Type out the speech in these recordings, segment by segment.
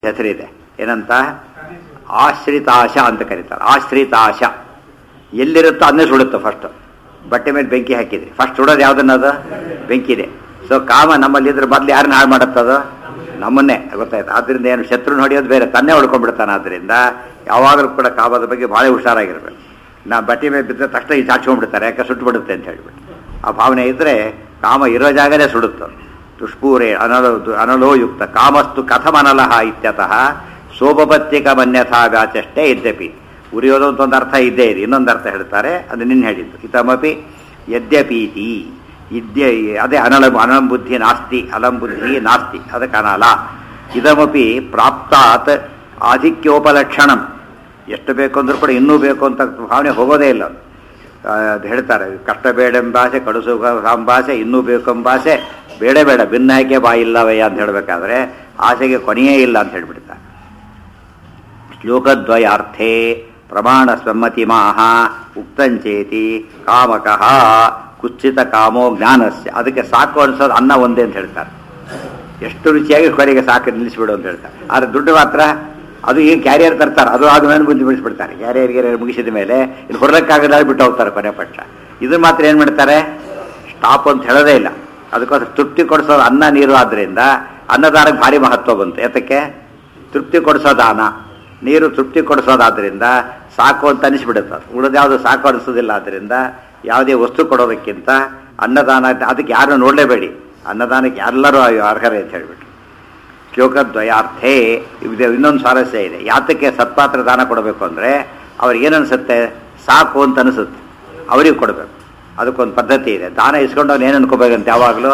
ಹೆಸರಿದೆ ಏನಂತ ಆಶ್ರಿತಾಶ ಅಂತ ಕರೀತಾರೆ ಆಶ್ರಿತಾಶ ಎಲ್ಲಿರುತ್ತೋ ಅದನ್ನೇ ಸುಡುತ್ತೆ ಫಸ್ಟ್ ಬಟ್ಟೆ ಮೇಲೆ ಬೆಂಕಿ ಹಾಕಿದ್ರಿ ಫಸ್ಟ್ ಸುಡೋದು ಯಾವ್ದನ್ನದು ಬೆಂಕಿ ಇದೆ ಸೊ ಕಾಮ ನಮ್ಮಲ್ಲಿ ಇದ್ರೆ ಮೊದ್ಲು ಯಾರನ್ನ ಹಾಳು ಮಾಡುತ್ತದು ನಮ್ಮನ್ನೇ ಗೊತ್ತಾಯ್ತು ಆದ್ರಿಂದ ಏನು ಶತ್ರುನ ಹೊಡೆಯೋದು ಬೇರೆ ತನ್ನೇ ಹೊಡ್ಕೊಂಡ್ಬಿಡ್ತಾನೆ ಆದ್ರಿಂದ ಯಾವಾಗಲೂ ಕೂಡ ಕಾಮದ ಬಗ್ಗೆ ಭಾಳ ಹುಷಾರಾಗಿರ್ಬೇಕು ನಾ ಬಟ್ಟೆ ಮೇಲೆ ಬಿದ್ದರೆ ತಕ್ಷಣ ಈ ಚಾಚ್ಕೊಂಡ್ಬಿಡ್ತಾರೆ ಯಾಕೆ ಸುಟ್ಟು ಬಿಡುತ್ತೆ ಅಂತ ಹೇಳ್ಬಿಟ್ಟು ಆ ಭಾವನೆ ಇದ್ರೆ ಕಾಮ ಇರೋ ಜಾಗನೇ ಸುಡುತ್ತೆ ದುಷ್ಪೂರೆ ಅನಲೋ ಅನಲೋಯುಕ್ತ ಕಾಮಸ್ತು ಕಥಮನಲಹ ಇತ್ಯತಃ ಸೋಪಪತ್ಯಕ ಮನ್ಯಥಾ ವ್ಯಾಚಷ್ಟೇ ಇದ್ಯಪಿ ಉರಿಯೋದು ಅಂತ ಒಂದು ಅರ್ಥ ಇದ್ದೇ ಇದೆ ಇನ್ನೊಂದು ಅರ್ಥ ಹೇಳ್ತಾರೆ ಅದು ನಿನ್ನ ಹೇಳಿದ್ದು ಇತಮಪಿ ಯದ್ಯಪೀತಿ ಇದ್ಯ ಅದೇ ಅನಲ ಅನಲಂ ಬುದ್ಧಿ ನಾಸ್ತಿ ಅಲಂ ಬುದ್ಧಿ ನಾಸ್ತಿ ಅದಕ್ಕೆ ಅನಲ ಇದಮಪಿ ಪ್ರಾಪ್ತಾತ್ ಆಧಿಕ್ಯೋಪಲಕ್ಷಣಂ ಎಷ್ಟು ಬೇಕು ಅಂದ್ರೂ ಕೂಡ ಇನ್ನೂ ಬೇಕು ಅಂತ ಭಾವನೆ ಹೋಗೋದೇ ಇಲ್ಲ ಆ, ಅದು ಹೇಳ್ತಾರೆ ಕಷ್ಟ ಬೇಡೆಂಬಾಸೆ ಕಡುಸು ಸಾಂಬಾಸೆ ಇನ್ನೂ ಬೇಕೆಂಬಾಸೆ ಬೇಡ ಬೇಡ ಭಿನ್ನಾಯ್ಕೆ ಬಾ ಇಲ್ಲವಯ್ಯ ಅಂತ ಹೇಳಬೇಕಾದ್ರೆ ಆಸೆಗೆ ಕೊನೆಯೇ ಇಲ್ಲ ಅಂತ ಹೇಳ್ಬಿಡ್ತಾರೆ ಶ್ಲೋಕದ್ವಯಾರ್ಥೇ ಪ್ರಮಾಣ ಸಮ್ಮತಿಮಾಹ ಉಕ್ತಂಚೇತಿ ಕಾಮಕಃ ಕುಚ್ಚಿತ ಕಾಮೋ ಜ್ಞಾನಸ್ಯ ಅದಕ್ಕೆ ಸಾಕು ಅನ್ಸೋದು ಅನ್ನ ಒಂದೇ ಅಂತ ಹೇಳ್ತಾರೆ ಎಷ್ಟು ರುಚಿಯಾಗಿ ಕೊನೆಗೆ ಸಾಕು ನಿಲ್ಲಿಸ್ಬಿಡು ಅಂತ ಹೇಳ್ತಾರೆ ಆದರೆ ದುಡ್ಡು ಮಾತ್ರ ಅದು ಈಗ ಕ್ಯಾರಿಯರ್ ತರ್ತಾರೆ ಅದು ಆದ್ಮೇಲೆ ಮುಂದೆ ಬಿಡಿಸ್ಬಿಡ್ತಾರೆ ಕ್ಯಾರಿಯರ್ ಗ್ಯಾರಿಯರ್ ಮುಗಿಸಿದ ಮೇಲೆ ಇಲ್ಲಿ ಹೊರಲಕ್ಕಾಗದ ಬಿಟ್ಟು ಹೋಗ್ತಾರೆ ಕೊನೆ ಪಕ್ಷ ಇದನ್ನ ಮಾತ್ರ ಏನು ಮಾಡ್ತಾರೆ ಸ್ಟಾಪ್ ಅಂತ ಹೇಳೋದೇ ಇಲ್ಲ ಅದಕ್ಕೋಸ್ಕರ ತೃಪ್ತಿ ಕೊಡಿಸೋದು ಅನ್ನ ನೀರು ಆದ್ರಿಂದ ಅನ್ನದಾನಕ್ಕೆ ಭಾರಿ ಮಹತ್ವ ಬಂತು ಯಾತಕ್ಕೆ ತೃಪ್ತಿ ಕೊಡಿಸೋ ದಾನ ನೀರು ತೃಪ್ತಿ ಕೊಡಿಸೋದಾದ್ರಿಂದ ಸಾಕು ಅಂತ ಅನಿಸ್ಬಿಡುತ್ತೆ ಅದು ಉಳಿದ ಯಾವುದು ಸಾಕು ಅನಿಸೋದಿಲ್ಲ ಆದ್ದರಿಂದ ಯಾವುದೇ ವಸ್ತು ಕೊಡೋದಕ್ಕಿಂತ ಅನ್ನದಾನ ಅದಕ್ಕೆ ಯಾರು ನೋಡಲೇಬೇಡಿ ಅನ್ನದಾನಕ್ಕೆ ಎಲ್ಲರೂ ಅರ್ಹರೇ ಅಂತ ಹೇಳ್ಬಿಟ್ಟು ಶ್ಲೋಕದ್ವಯಾರ್ಥೇ ಇದು ಇನ್ನೊಂದು ಸ್ವಾರಸ್ಯ ಇದೆ ಯಾತಕ್ಕೆ ಸತ್ಪಾತ್ರ ದಾನ ಕೊಡಬೇಕು ಅಂದರೆ ಅವ್ರಿಗೆ ಏನನ್ಸುತ್ತೆ ಸಾಕು ಅಂತ ಅನಿಸುತ್ತೆ ಅವರಿಗೆ ಕೊಡಬೇಕು ಅದಕ್ಕೊಂದು ಪದ್ಧತಿ ಇದೆ ದಾನ ಇಸ್ಕೊಂಡವ್ನು ಏನು ಅನ್ಕೋಬೇಕಂತ ಯಾವಾಗಲೂ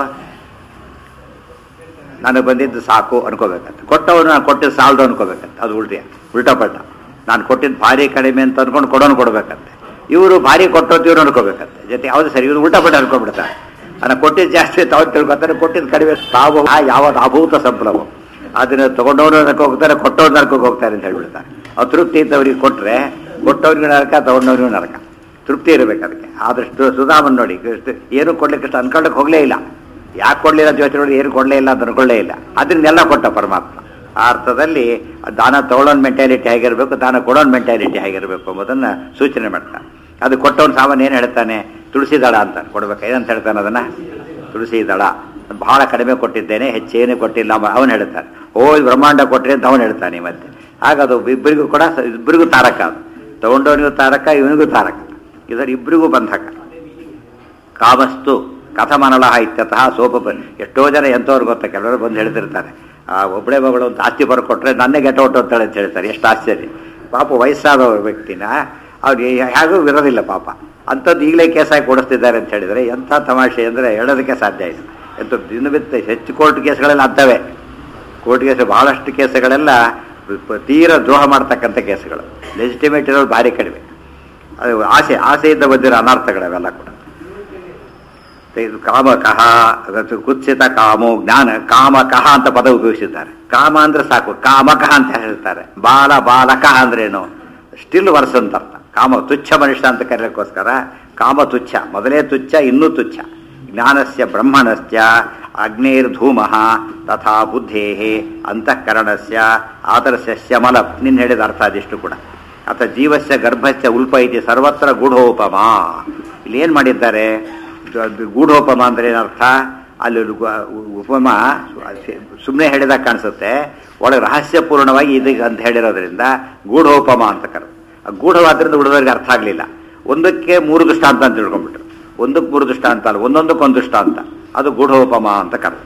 ನನಗೆ ಬಂದಿದ್ದು ಸಾಕು ಅನ್ಕೋಬೇಕಂತ ಕೊಟ್ಟವನು ನಾನು ಕೊಟ್ಟಿದ್ದು ಸಾಲದು ಅನ್ಕೋಬೇಕಂತ ಅದು ಉಲ್ಟಿ ಉಲ್ಟಾ ಪಲ್ಟ ನಾನು ಕೊಟ್ಟಿದ್ದು ಭಾರಿ ಕಡಿಮೆ ಅಂತ ಅನ್ಕೊಂಡು ಕೊಡೋನು ಕೊಡ್ಬೇಕಂತೆ ಇವರು ಭಾರಿ ಕೊಟ್ಟೋದು ಇವ್ರು ಅನ್ಕೋಬೇಕಂತೆ ಜೊತೆ ಯಾವುದು ಸರಿ ಇವ್ರು ಉಲ್ಟಾ ಪಲ್ಟ ಅನ್ಕೊಂಡ್ಬಿಡ್ತಾರೆ ನಾನು ಕೊಟ್ಟಿದ್ದು ಜಾಸ್ತಿ ತಾವು ತಿಳ್ಕೊತಾರೆ ಕೊಟ್ಟಿದ್ದು ಕಡಿಮೆ ತಾವು ಯಾವುದು ಅಭೂತ ಸಂಪ್ಲವ ಅದನ್ನ ತಗೊಂಡವ್ರು ನರ್ಕ ಹೋಗ್ತಾರೆ ಕೊಟ್ಟವ್ರು ನರ್ಕಕ್ಕೆ ಹೋಗ್ತಾರೆ ಅಂತ ಹೇಳ್ಬಿಡ್ತಾರೆ ಅತೃಪ್ತಿ ಇದ್ದವ್ರಿಗೆ ಕೊಟ್ಟರೆ ಕೊಟ್ಟವ್ರಿಗೂ ನರಕ ತಗೊಂಡವ್ರಿಗೂ ನರಕ ತೃಪ್ತಿ ಇರಬೇಕು ಅದಕ್ಕೆ ಆದಷ್ಟು ಸುಧಾಮನ್ ನೋಡಿ ಕೃಷ್ಣ ಏನು ಕೊಡ್ಲಿಕ್ಕೆ ಇಷ್ಟ ಅನ್ಕೊಳ್ಳಕ್ಕೆ ಹೋಗಲೇ ಇಲ್ಲ ಯಾಕೆ ಕೊಡಲಿಲ್ಲ ಅಂತ ಯೋಚನೆ ಮಾಡಿ ಏನು ಕೊಡಲೇ ಇಲ್ಲ ಅಂತ ಅನ್ಕೊಳ್ಳೇ ಇಲ್ಲ ಅದನ್ನೆಲ್ಲ ಕೊಟ್ಟ ಪರಮಾತ್ಮ ಆ ಅರ್ಥದಲ್ಲಿ ದಾನ ತಗೊಳ್ಳೋನ್ ಮೆಂಟಾಲಿಟಿ ಹೇಗಿರಬೇಕು ದಾನ ಕೊಡೋನ್ ಮೆಂಟಾಲಿಟಿ ಹೇಗಿರಬೇಕು ಎಂಬುದನ್ನು ಸೂಚನೆ ಮಾಡ್ತಾನೆ ಅದು ಕೊಟ್ಟವನು ಸಾಮಾನ್ಯ ಏನು ಹೇಳ್ತಾನೆ ತುಳಸಿ ದಳ ಅಂತ ಕೊಡ್ಬೇಕು ಏನಂತ ಹೇಳ್ತಾನೆ ಅದನ್ನ ತುಳಸಿ ದಳ ಬಹಳ ಕಡಿಮೆ ಕೊಟ್ಟಿದ್ದೇನೆ ಹೆಚ್ಚೇನು ಕೊಟ್ಟಿಲ್ಲ ಅವನು ಹೇಳ್ತಾನೆ ಓ ಇದು ಬ್ರಹ್ಮಾಂಡ ಕೊಟ್ಟರೆ ಅಂತ ಅವನು ಹೇಳ್ತಾನೆ ಮತ್ತೆ ಆಗ ಅದು ಇಬ್ಬರಿಗೂ ಕೂಡ ಇಬ್ಬರಿಗೂ ತಾರಕ ಅದು ತಗೊಂಡವನಿಗೂ ತಾರಕ ಇವನಿಗೂ ತಾರಕ ಇದರ ಇಬ್ಬರಿಗೂ ಬಂಧಕ ಕಾಮಸ್ತು ಕಥಮನಲಹ ಇತ್ಯತಃ ಸೋಪ ಎಷ್ಟೋ ಜನ ಎಂಥವ್ರು ಗೊತ್ತಾ ಕೆಲವರು ಬಂದು ಹೇಳ್ತಿರ್ತಾರೆ ಆ ಒಬ್ಬಳೆ ಮಗಳು ಒಂದು ಆಸ್ತಿ ಬರ್ಕೊಟ್ರೆ ನನ್ನೇ ಗೆಟ ಹೊಟ್ಟೋಗ್ತಾಳೆ ಅಂತ ಹೇಳ್ತಾರೆ ಎಷ್ಟು ಆಶ್ಚರ್ಯ ಪಾಪ ವಯಸ್ಸಾದ ವ್ಯಕ್ತಿನ ಅವ್ರಿಗೆ ಹೇಗೂ ಇರೋದಿಲ್ಲ ಪಾಪ ಅಂಥದ್ದು ಈಗಲೇ ಕೇಸಾಗಿ ಕೊಡಿಸ್ತಿದ್ದಾರೆ ಅಂತ ಹೇಳಿದರೆ ಎಂಥ ತಮಾಷೆ ಅಂದರೆ ಹೇಳೋದಕ್ಕೆ ಸಾಧ್ಯ ಇಲ್ಲ ಎಂಥ ದಿನವಿತ್ತ ಹೆಚ್ಚು ಕೋರ್ಟ್ ಕೇಸ್ಗಳೆಲ್ಲ ಅಂತವೆ ಕೋರ್ಟ್ ಕೇಸ್ ಬಹಳಷ್ಟು ಕೇಸುಗಳೆಲ್ಲ ತೀರ ದ್ರೋಹ ಮಾಡ್ತಕ್ಕಂಥ ಕೇಸುಗಳು ಲೆಜಿಟಿಮೇಟ್ ಇರೋದು ಭಾರಿ ಕಡಿಮೆ ಅದು ಆಸೆ ಆಸೆಯಿಂದ ಬಂದಿರೋ ಅನರ್ಥಗಳವೆಲ್ಲ ಕೂಡ ಇದು ಕಾಮಕಃ ಅದಕ್ಕೆ ಕುತ್ಸಿತ ಕಾಮೋ ಜ್ಞಾನ ಕಾಮಕಃ ಅಂತ ಪದ ಉಪಯೋಗಿಸಿದ್ದಾರೆ ಕಾಮ ಅಂದ್ರೆ ಸಾಕು ಕಾಮಕಃ ಅಂತ ಹೇಳ್ತಾರೆ ಬಾಲ ಬಾಲಕಃ ಅಂದ್ರೇನು ಸ್ಟಿಲ್ ವರ್ಸ್ ಅಂತ ಅರ್ಥ ಕಾಮ ತುಚ್ಛ ಮನುಷ್ಯ ಅಂತ ಕರೆಯೋಕ್ಕೋಸ್ಕರ ಕಾಮ ತುಚ್ಛ ಮೊದಲೇ ತುಚ್ಛ ಇನ್ನೂ ತುಚ್ಛ ಜ್ಞಾನಸ್ಯ ಬ್ರಹ್ಮಣಸ್ಯ ಅಗ್ನೇರ್ಧೂಮ ತಥಾ ಬುದ್ಧೇ ಅಂತಃಕರಣಸ್ಯ ಆದರ್ಶಸ್ಯ ಮಲ ನಿನ್ನ ಹೇಳಿದ ಅರ್ಥ ಅದಿಷ್ಟು ಕೂಡ ಅಥ ಜೀವಸ್ಯ ಗರ್ಭಸ್ಯ ಉಲ್ಪ ಇತಿ ಸರ್ವತ್ರ ಗೂಢೋಪಮ ಇಲ್ಲಿ ಏನು ಮಾಡಿದ್ದಾರೆ ಗೂಢೋಪಮ ಅಂದ್ರೆ ಏನರ್ಥ ಅಲ್ಲಿ ಉಪಮ ಸುಮ್ಮನೆ ಹೇಳಿದಾಗ ಕಾಣಿಸುತ್ತೆ ಒಳಗೆ ರಹಸ್ಯಪೂರ್ಣವಾಗಿ ಇದಕ್ಕೆ ಅಂತ ಹೇಳಿರೋದ್ರಿಂದ ಗೂಢೋಪಮ ಅಂತ ಕರೆದು ಗೂಢವಾದ್ರಿಂದ ಉಳಿದವರಿಗೆ ಅರ್ಥ ಆಗಲಿಲ್ಲ ಒಂದಕ್ಕೆ ಮೂರು ದೃಷ್ಟಾಂತ ಅಂತ ತಿಳ್ಕೊಂಡ್ಬಿಟ್ರು ಒಂದಕ್ಕೆ ಮೂರು ದೃಷ್ಟಾಂತ ಅಲ್ಲ ಒಂದೊಂದಕ್ಕೊಂದು ದೃಷ್ಟಾಂತ ಅದು ಗೂಢೋಪಮ ಅಂತ ಕರೆದು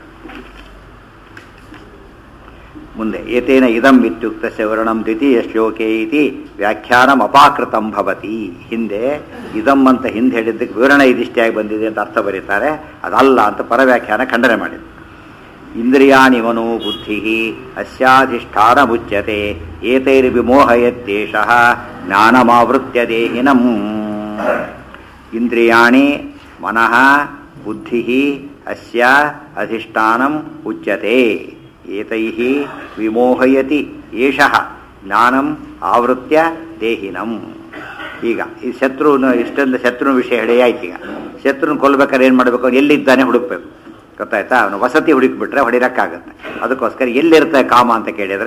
ಮುಂದೆ ಏತೇನ ಇದಂ ಇತ್ಯುಕ್ತ ವರ್ಣಂ ದ್ವಿತೀಯ ಶ್ಲೋಕೆ ಇತಿ ವ್ಯಾಖ್ಯಾನಂ ಅಪಾಕೃತಂ ಭವತಿ ಹಿಂದೆ ಇದಂ ಅಂತ ಹಿಂದೆ ಹೇಳಿದ್ದಕ್ಕೆ ವಿವರಣೆ ಇದಿಷ್ಟಿಯಾಗಿ ಬಂದಿದೆ ಅಂತ ಅರ್ಥ ಬರೀತಾರೆ ಅದಲ್ಲ ಅಂತ ಪರವ್ಯಾಖ್ಯಾನ ಖಂಡನೆ ಮಾಡಿದ್ರು ಇಂದ್ರಿಯಾಣಿ ಮನೋ ಬುದ್ಧಿ ಅಸ್ಯಾಧಿಷ್ಠಾನ ಮುಚ್ಯತೆ ಏತೈರ್ವಿಮೋಹಯತ್ಯೇಷ ಜ್ಞಾನಮಾವೃತ್ಯ ದೇಹಿನಂ ಇಂದ್ರಿಯಾಣಿ ಮನಃ ಬುದ್ಧಿ ಅಸ್ಯ ಅಧಿಷ್ಠಾನಂ ಉಚ್ಯತೆ ಏತೈಃ ವಿಮೋಹಯತಿ ಏಷಃ ಜ್ಞಾನಂ ಆವೃತ್ಯ ದೇಹಿನಂ ಈಗ ಈ ಶತ್ರುನ ಇಷ್ಟೊಂದು ಶತ್ರುನ ವಿಷಯ ಹೇಳಿ ಆಯ್ತು ಈಗ ಶತ್ರುನ ಕೊಲ್ಬೇಕಾದ್ರೆ ಏನು ಮಾಡಬೇಕು ಅವ್ನು ಎಲ್ಲಿದ್ದಾನೆ ಹುಡುಕ್ಬೇಕು ಗೊತ್ತಾಯ್ತಾ ಅವನು ವಸತಿ ಹುಡುಕ್ಬಿಟ್ರೆ ಹೊಡಿರಕ್ಕಾಗತ್ತೆ ಅದಕ್ಕೋಸ್ಕರ ಎಲ್ಲಿರುತ್ತೆ ಕಾಮ ಅಂತ ಕೇಳಿದರೆ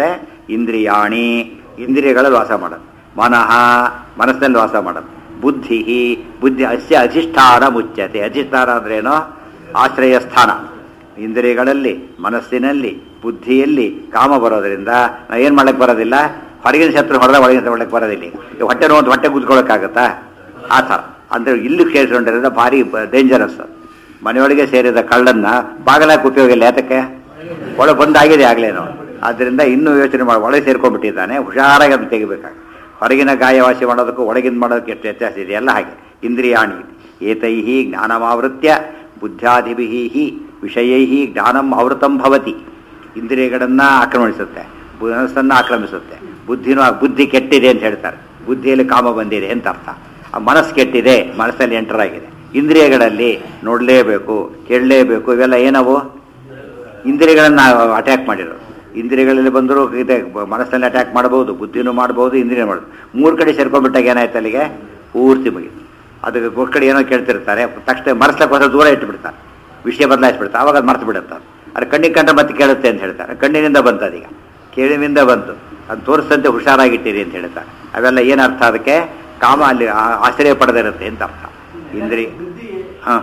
ಇಂದ್ರಿಯಾಣಿ ಇಂದ್ರಿಯಗಳಲ್ಲಿ ವಾಸ ಮಾಡೋದು ಮನಃ ಮನಸ್ಸಿನಲ್ಲಿ ವಾಸ ಮಾಡೋದು ಬುದ್ಧಿ ಬುದ್ಧಿ ಅಸ್ಯ ಅಧಿಷ್ಠಾನ ಮುಚ್ಚತೆ ಅಧಿಷ್ಠಾನ ಅಂದ್ರೇನೋ ಆಶ್ರಯ ಸ್ಥಾನ ಇಂದ್ರಿಯಗಳಲ್ಲಿ ಮನಸ್ಸಿನಲ್ಲಿ ಬುದ್ಧಿಯಲ್ಲಿ ಕಾಮ ಬರೋದ್ರಿಂದ ನಾವು ಏನು ಮಾಡಕ್ಕೆ ಬರೋದಿಲ್ಲ ಹೊರಗಿನ ಶತ್ರು ಹೊಡೆದ ಒಳಗಿನ ಹೊಡಕ್ಕೆ ಬರೋದಿಲ್ಲ ಈಗ ಹೊಟ್ಟೆ ನೋವು ಹೊಟ್ಟೆ ಕೂತ್ಕೊಳ್ಳೋಕ್ಕಾಗತ್ತಾ ಆ ಥರ ಅಂದರೆ ಇಲ್ಲಿ ಕೇಳಿಸ್ಕೊಂಡಿರೋದ್ರಿಂದ ಭಾರಿ ಡೇಂಜರಸ್ ಮನೆಯೊಳಗೆ ಸೇರಿದ ಕಳ್ಳನ್ನ ಬಾಗಲಾಕ ಉಪಯೋಗ ಇಲ್ಲ ಯಾತಕ್ಕೆ ಒಳಗೆ ಬಂದಾಗಿದೆ ಆಗ್ಲೇನೋ ಆದ್ದರಿಂದ ಇನ್ನೂ ಯೋಚನೆ ಮಾಡಿ ಒಳಗೆ ಸೇರ್ಕೊಂಡ್ಬಿಟ್ಟಿದ್ದಾನೆ ಹುಷಾರಾಗಿ ಅದನ್ನು ತೆಗಿಬೇಕಾಗ ಹೊರಗಿನ ಗಾಯವಾಸಿ ಮಾಡೋದಕ್ಕೂ ಒಳಗಿನ ಮಾಡೋದಕ್ಕೆ ಎಷ್ಟು ವ್ಯತ್ಯಾಸ ಇದೆಯಲ್ಲ ಹಾಗೆ ಇಂದ್ರಿಯಾಣಿ ಏತೈ ಜ್ಞಾನಮಾವೃತ್ಯ ಬುದ್ಧಾದಿಭಿ ಹಿ ವಿಷಯೈ ಜ್ಞಾನಂ ಆವೃತಂ ಭವತಿ ಇಂದ್ರಿಯಗಳನ್ನು ಆಕ್ರಮಿಸುತ್ತೆ ಮನಸ್ಸನ್ನು ಆಕ್ರಮಿಸುತ್ತೆ ಬುದ್ಧಿನೂ ಆ ಬುದ್ಧಿ ಕೆಟ್ಟಿದೆ ಅಂತ ಹೇಳ್ತಾರೆ ಬುದ್ಧಿಯಲ್ಲಿ ಕಾಮ ಬಂದಿದೆ ಅಂತ ಅರ್ಥ ಆ ಮನಸ್ಸು ಕೆಟ್ಟಿದೆ ಮನಸ್ಸಲ್ಲಿ ಎಂಟರ್ ಆಗಿದೆ ಇಂದ್ರಿಯಗಳಲ್ಲಿ ನೋಡಲೇಬೇಕು ಕೇಳಲೇಬೇಕು ಇವೆಲ್ಲ ಏನವು ಇಂದ್ರಿಯಗಳನ್ನು ಅಟ್ಯಾಕ್ ಮಾಡಿರೋದು ಇಂದ್ರಿಯಗಳಲ್ಲಿ ಬಂದರೂ ಇದೆ ಮನಸ್ಸಲ್ಲಿ ಅಟ್ಯಾಕ್ ಮಾಡ್ಬೋದು ಬುದ್ಧಿನೂ ಮಾಡ್ಬೋದು ಇಂದ್ರಿಯ ಮಾಡ್ಬೋದು ಮೂರು ಕಡೆ ಸೇರ್ಕೊಂಡ್ಬಿಟ್ಟಾಗ ಏನಾಯ್ತು ಅಲ್ಲಿಗೆ ಪೂರ್ತಿ ಮುಗಿತು ಅದಕ್ಕೆ ಒಂದು ಕಡೆ ಏನೋ ಕೇಳ್ತಿರ್ತಾರೆ ತಕ್ಷಣ ಮರೆಸ್ಲಕ್ಕೋಸ್ಕರ ದೂರ ಇಟ್ಟುಬಿಡ್ತಾರೆ ವಿಷಯ ಬದಲಾಯಿಸ್ಬಿಡ್ತಾರೆ ಆವಾಗ ಅದು ಮರ್ತು ಬಿಡುತ್ತಾರೆ ಅದು ಕಣ್ಣಿಗೆ ಕಂಡ್ರೆ ಮತ್ತೆ ಕೇಳುತ್ತೆ ಅಂತ ಹೇಳ್ತಾರೆ ಕಣ್ಣಿನಿಂದ ಬಂತು ಅದೀಗ ಕೇಳಿನಿಂದ ಬಂತು ಅದು ತೋರಿಸಂತೆ ಹುಷಾರಾಗಿಟ್ಟಿರಿ ಅಂತ ಹೇಳ್ತಾರೆ ಅವೆಲ್ಲ ಏನು ಅರ್ಥ ಅದಕ್ಕೆ ಕಾಮ ಅಲ್ಲಿ ಆ- ಆಶ್ರಯ ಪಡೆದಿರುತ್ತೆ ಅಂತ ಅರ್ಥ ಇಂದ್ರಿ ಹಾಂ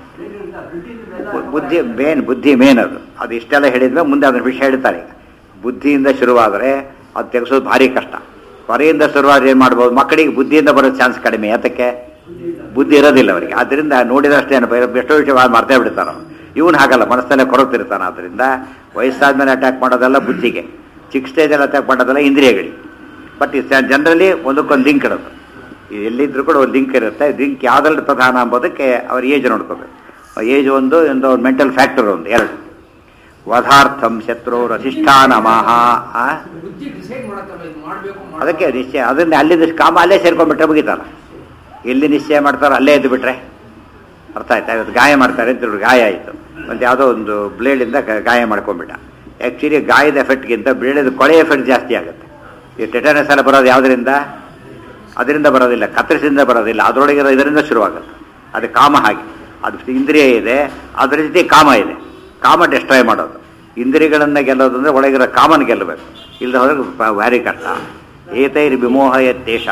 ಬುದ್ಧಿ ಮೇನ್ ಬುದ್ಧಿ ಮೇನ್ ಅದು ಅದು ಇಷ್ಟೆಲ್ಲ ಹೇಳಿದ್ಮೇಲೆ ಮುಂದೆ ಅದನ್ನ ವಿಷಯ ಹೇಳ್ತಾರೆ ಈಗ ಬುದ್ಧಿಯಿಂದ ಶುರುವಾದರೆ ಅದು ತೆಗೆಸೋದು ಭಾರಿ ಕಷ್ಟ ಹೊರೆಯಿಂದ ಶುರುವಾದ್ರೆ ಏನು ಮಾಡ್ಬೋದು ಮಕ್ಕಳಿಗೆ ಬುದ್ಧಿಯಿಂದ ಬರೋ ಚಾನ್ಸ್ ಕಡಿಮೆ ಯಾತಕ್ಕೆ ಬುದ್ಧಿ ಇರೋದಿಲ್ಲ ಅವರಿಗೆ ಆದ್ದರಿಂದ ನೋಡಿದಷ್ಟೇ ನೆನಪು ಎಷ್ಟೋ ವಿಷಯ ಮಾಡ್ತಾ ಬಿಡ್ತಾರೆ ಇವನು ಹಾಗಲ್ಲ ಮನಸ್ಸಲ್ಲೇ ಕೊರಗ್ತಿರ್ತಾನೆ ಆದ್ದರಿಂದ ವಯಸ್ಸಾದ್ಮೇಲೆ ಅಟ್ಯಾಕ್ ಮಾಡೋದೆಲ್ಲ ಬುದ್ಧಿಗೆ ಚಿಕ್ಕ ಸ್ಟೇಜಲ್ಲಿ ಅಟ್ಯಾಕ್ ಮಾಡೋದೆಲ್ಲ ಇಂದ್ರಿಯಗಳಿಗೆ ಬಟ್ ಜನರಲಿ ಒಂದಕ್ಕೊಂದು ಲಿಂಕ್ ಇರೋದು ಎಲ್ಲಿದ್ರು ಕೂಡ ಒಂದು ಲಿಂಕ್ ಇರುತ್ತೆ ಲಿಂಕ್ ಯಾವ್ದ್ರಲ್ಲಿ ಪ್ರಧಾನ ಅಂಬೋದಕ್ಕೆ ಅವ್ರ ಏಜ್ ನೋಡ್ಕೋಬೇಕು ಏಜ್ ಒಂದು ಒಂದು ಮೆಂಟಲ್ ಫ್ಯಾಕ್ಟರ್ ಒಂದು ಎರಡು ವಧಾರ್ಥಂ ಶತ್ರುರ್ ಅಧಿಷ್ಠಾನ ಮಹಾ ಆ? ಬುದ್ಧಿ ಡಿಸೈಡ್ ಮಾಡತ್ತಲ್ಲ ಇದು ಮಾಡ್ಬೇಕು ಮಾಡ್ಬಾರ್ದು. ಅದಕ್ಕೆ ನಿಶ್ಚಯ ಅದರಿಂದ ಅಲ್ಲಿಂದ ಕಾಮ ಅಲ್ಲೇ ಸೇರ್ಕೊಂಡ್ಬಿಟ್ರೆ ಮುಗಿತಲ್ಲ ಎಲ್ಲಿ ನಿಶ್ಚಯ ಮಾಡ್ತಾರೋ ಅಲ್ಲೇ ಎದ್ದು ಬಿಟ್ರೆ ಅರ್ಥ ಆಯ್ತಾ ಇವತ್ತು ಗಾಯ ಮಾಡ್ತಾರೆ ಅಂತ ಹೇಳಿ ಗಾಯ ಆಯಿತು ಮತ್ತು ಯಾವುದೋ ಒಂದು ಬ್ಲೇಡಿಂದ ಗ- ಗಾಯ ಮಾಡ್ಕೊಂಡ್ಬಿಟ್ಟ ಆ್ಯಕ್ಚುಲಿ ಗಾಯದ ಎಫೆಕ್ಟ್ಗಿಂತ ಬ್ಲೇಡಿದ ಕೊಳೆ ಎಫೆಕ್ಟ್ ಜಾಸ್ತಿ ಆಗುತ್ತೆ ಈ ಟೆಟನಸ್ ಎಲ್ಲ ಬರೋದು ಯಾವುದರಿಂದ ಅದರಿಂದ ಬರೋದಿಲ್ಲ ಕತ್ತರಿಸಿಂದ ಬರೋದಿಲ್ಲ ಅದರೊಳಗಿರೋ ಇದರಿಂದ ಶುರುವಾಗುತ್ತೆ ಅದು ಕಾಮ ಹಾಗೆ ಅದು ಇಂದ್ರಿಯ ಇದೆ ಅದರ ಜೊತೆ ಕಾಮ ಇದೆ ಕಾಮ ಡೆಸ್ಟ್ರಾಯ್ ಮಾಡೋದು ಇಂದ್ರಿಯಗಳನ್ನು ಗೆಲ್ಲೋದು ಅಂದರೆ ಒಳಗಿರೋ ಕಾಮನ್ ಗೆಲ್ಲಬೇಕು ಇಲ್ಲದ ಹೋದ್ರೆ ಪ- ಭಾರಿ ಕಷ್ಟ ಏತೈರ್ ವಿಮೋಹ ಯತ್ತೇಷ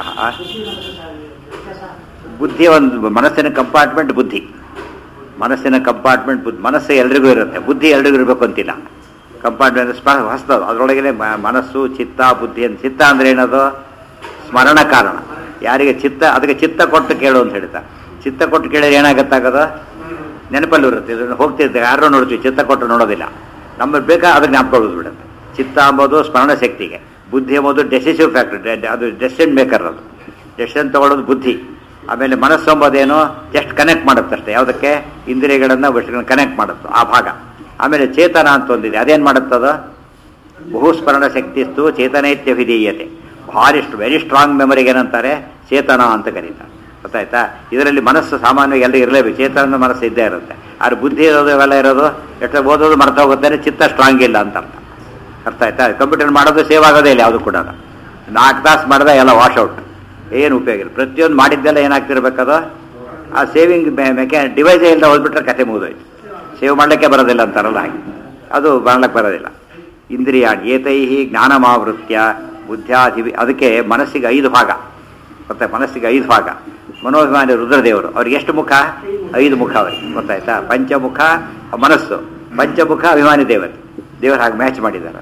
ಬುದ್ಧಿ ಒಂದು ಮನಸ್ಸಿನ ಕಂಪಾರ್ಟ್ಮೆಂಟ್ ಬುದ್ಧಿ ಮನಸ್ಸಿನ ಕಂಪಾರ್ಟ್ಮೆಂಟ್ ಬುದ್ಧಿ ಮನಸ್ಸು ಎಲ್ರಿಗೂ ಇರುತ್ತೆ ಬುದ್ಧಿ ಎಲ್ರಿಗೂ ಇರಬೇಕು ಅಂತಿಲ್ಲ ಕಂಪಾರ್ಟ್ಮೆಂಟ್ ಸ್ಪ ಹೊಸದು ಅದರೊಳಗಡೆ ಮ- ಮನಸ್ಸು ಚಿತ್ತ ಬುದ್ಧಿ ಅಂತ ಚಿತ್ತ ಅಂದ್ರೆ ಏನದು ಸ್ಮರಣ ಕಾರಣ ಯಾರಿಗೆ ಚಿತ್ತ ಅದಕ್ಕೆ ಚಿತ್ತ ಕೊಟ್ಟು ಕೇಳು ಅಂತ ಹೇಳ್ತಾರೆ ಚಿತ್ತ ಕೊಟ್ಟು ಕೇಳಿದ್ರೆ ಏನಾಗತ್ತಾಗದು ನೆನಪಲ್ಲಿ ಇರುತ್ತೆ ಇದನ್ನು ಹೋಗ್ತಿರ್ತೀವಿ ಯಾರು ನೋಡ್ತೀವಿ ಚಿತ್ತ ಕೊಟ್ಟು ನೋಡೋದಿಲ್ಲ ನಮಗೆ ಬೇಕಾ ಅದಕ್ಕೆ ಜ್ಞಾಪಕ ಬಿಡುತ್ತೆ ಚಿತ್ತ ಅಂಬೋದು ಸ್ಮರಣ ಶಕ್ತಿಗೆ ಬುದ್ಧಿ ಎಂಬುದು ಡೆಸಿಸಿವ್ ಫ್ಯಾಕ್ಟರ್ ಅದು ಡೆಸಿಷನ್ ಮೇಕರ್ ಅದು ಡೆಸಿಷನ್ ತಗೊಳ್ಳೋದು ಬುದ್ಧಿ ಆಮೇಲೆ ಮನಸ್ಸು ಎಂಬುದೇನು ಜಸ್ಟ್ ಕನೆಕ್ಟ್ ಮಾಡುತ್ತೆ ಅಷ್ಟೇ ಯಾವುದಕ್ಕೆ ಇಂದ್ರಿಯಗಳನ್ನು ವಸ್ತುಗಳನ್ನ ಕನೆಕ್ಟ್ ಮಾಡುತ್ತೆ ಆ ಭಾಗ ಆಮೇಲೆ ಚೇತನ ಅಂತ ಒಂದಿದೆ ಅದೇನು ಮಾಡುತ್ತದ ಬಹುಸ್ಮರಣ ಶಕ್ತಿಸ್ತು ಚೇತನೈತ್ಯಭಿಧೀಯತೆ ಭಾರಿ ವೆರಿ ಸ್ಟ್ರಾಂಗ್ ಮೆಮರಿಗೆ ಏನಂತಾರೆ ಚೇತನ ಅಂತ ಕರೀತಾರೆ ಗೊತ್ತಾಯ್ತಾ ಇದರಲ್ಲಿ ಮನಸ್ಸು ಸಾಮಾನ್ಯವಾಗಿ ಎಲ್ಲ ಇರಲೇಬೇಕು ಚೇತನ ಮನಸ್ಸು ಇದ್ದೇ ಇರುತ್ತೆ ಆದ್ರೆ ಬುದ್ಧಿ ಇರೋದು ಇವೆಲ್ಲ ಇರೋದು ಎಷ್ಟು ಓದೋದು ಮರ್ತಾ ಹೋಗುತ್ತೆ ಚಿತ್ತ ಸ್ಟ್ರಾಂಗ್ ಇಲ್ಲ ಅಂತ ಅರ್ಥ ಅರ್ಥ ಆಯ್ತಾ ಕಂಪ್ಯೂಟರ್ ಮಾಡೋದು ಸೇವ್ ಆಗೋದೇ ಇಲ್ಲ ಯಾವುದು ಕೂಡ ನಾಲ್ಕು ತಾಸು ಮಾಡಿದ್ರೆ ಎಲ್ಲ ವಾಶ್ ಔಟ್ ಏನು ಉಪಯೋಗ ಇಲ್ಲ ಪ್ರತಿಯೊಂದು ಮಾಡಿದ್ದೆಲ್ಲ ಏನಾಗ್ತಿರ್ಬೇಕದು ಆ ಸೇವಿಂಗ್ ಮೆಕ್ಯಾ ಡಿವೈಸೇ ಇಲ್ಲದೆ ಹೋಗ್ಬಿಟ್ರೆ ಕತೆ ಮುಗಿದೋಯ್ತು ಸೇವ್ ಮಾಡಲಿಕ್ಕೆ ಬರೋದಿಲ್ಲ ಅಂತಾರಲ್ಲ ಹಾಗೆ ಅದು ಮಾಡ್ಲಿಕ್ಕೆ ಬರೋದಿಲ್ಲ ಇಂದ್ರಿಯ ಏತೈ ಜ್ಞಾನಮಾವೃತ್ಯ ಬುದ್ಧ್ಯಾಧಿವಿ ಅದಕ್ಕೆ ಮನಸ್ಸಿಗೆ ಐದು ಭಾಗ ಮತ್ತೆ ಮನಸ್ಸಿಗೆ ಐದು ಭಾಗ ಮನೋಭಿಮಾನಿ ರುದ್ರದೇವರು ಅವ್ರಿಗೆ ಎಷ್ಟು ಮುಖ ಐದು ಮುಖ ಅವರಿಗೆ ಗೊತ್ತಾಯ್ತಾ ಪಂಚಮುಖ ಮನಸ್ಸು ಪಂಚಮುಖ ಅಭಿಮಾನಿ ದೇವತೆ ದೇವರು ಹಾಗೆ ಮ್ಯಾಚ್ ಮಾಡಿದ್ದಾರೆ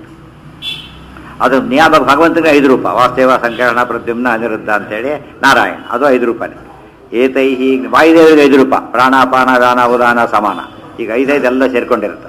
ಅದು ನಿಯಾಮ ಭಗವಂತನಿಗೆ ಐದು ರೂಪ ವಾಸ್ತೇವ ಸಂಕರಣ ಪ್ರದ್ಯುಮ್ನ ಅನಿರುದ್ಧ ಅಂತೇಳಿ ನಾರಾಯಣ ಅದು ಐದು ರೂಪನೇ ಏತೈ ವಾಯುದೇವರಿಗೆ ಐದು ರೂಪ ಪ್ರಾಣಾಪಾನ ದಾನ ಉದಾನ ಸಮಾನ ಈಗ ಐದೈದೆಲ್ಲ ಸೇರ್ಕೊಂಡಿರುತ್ತೆ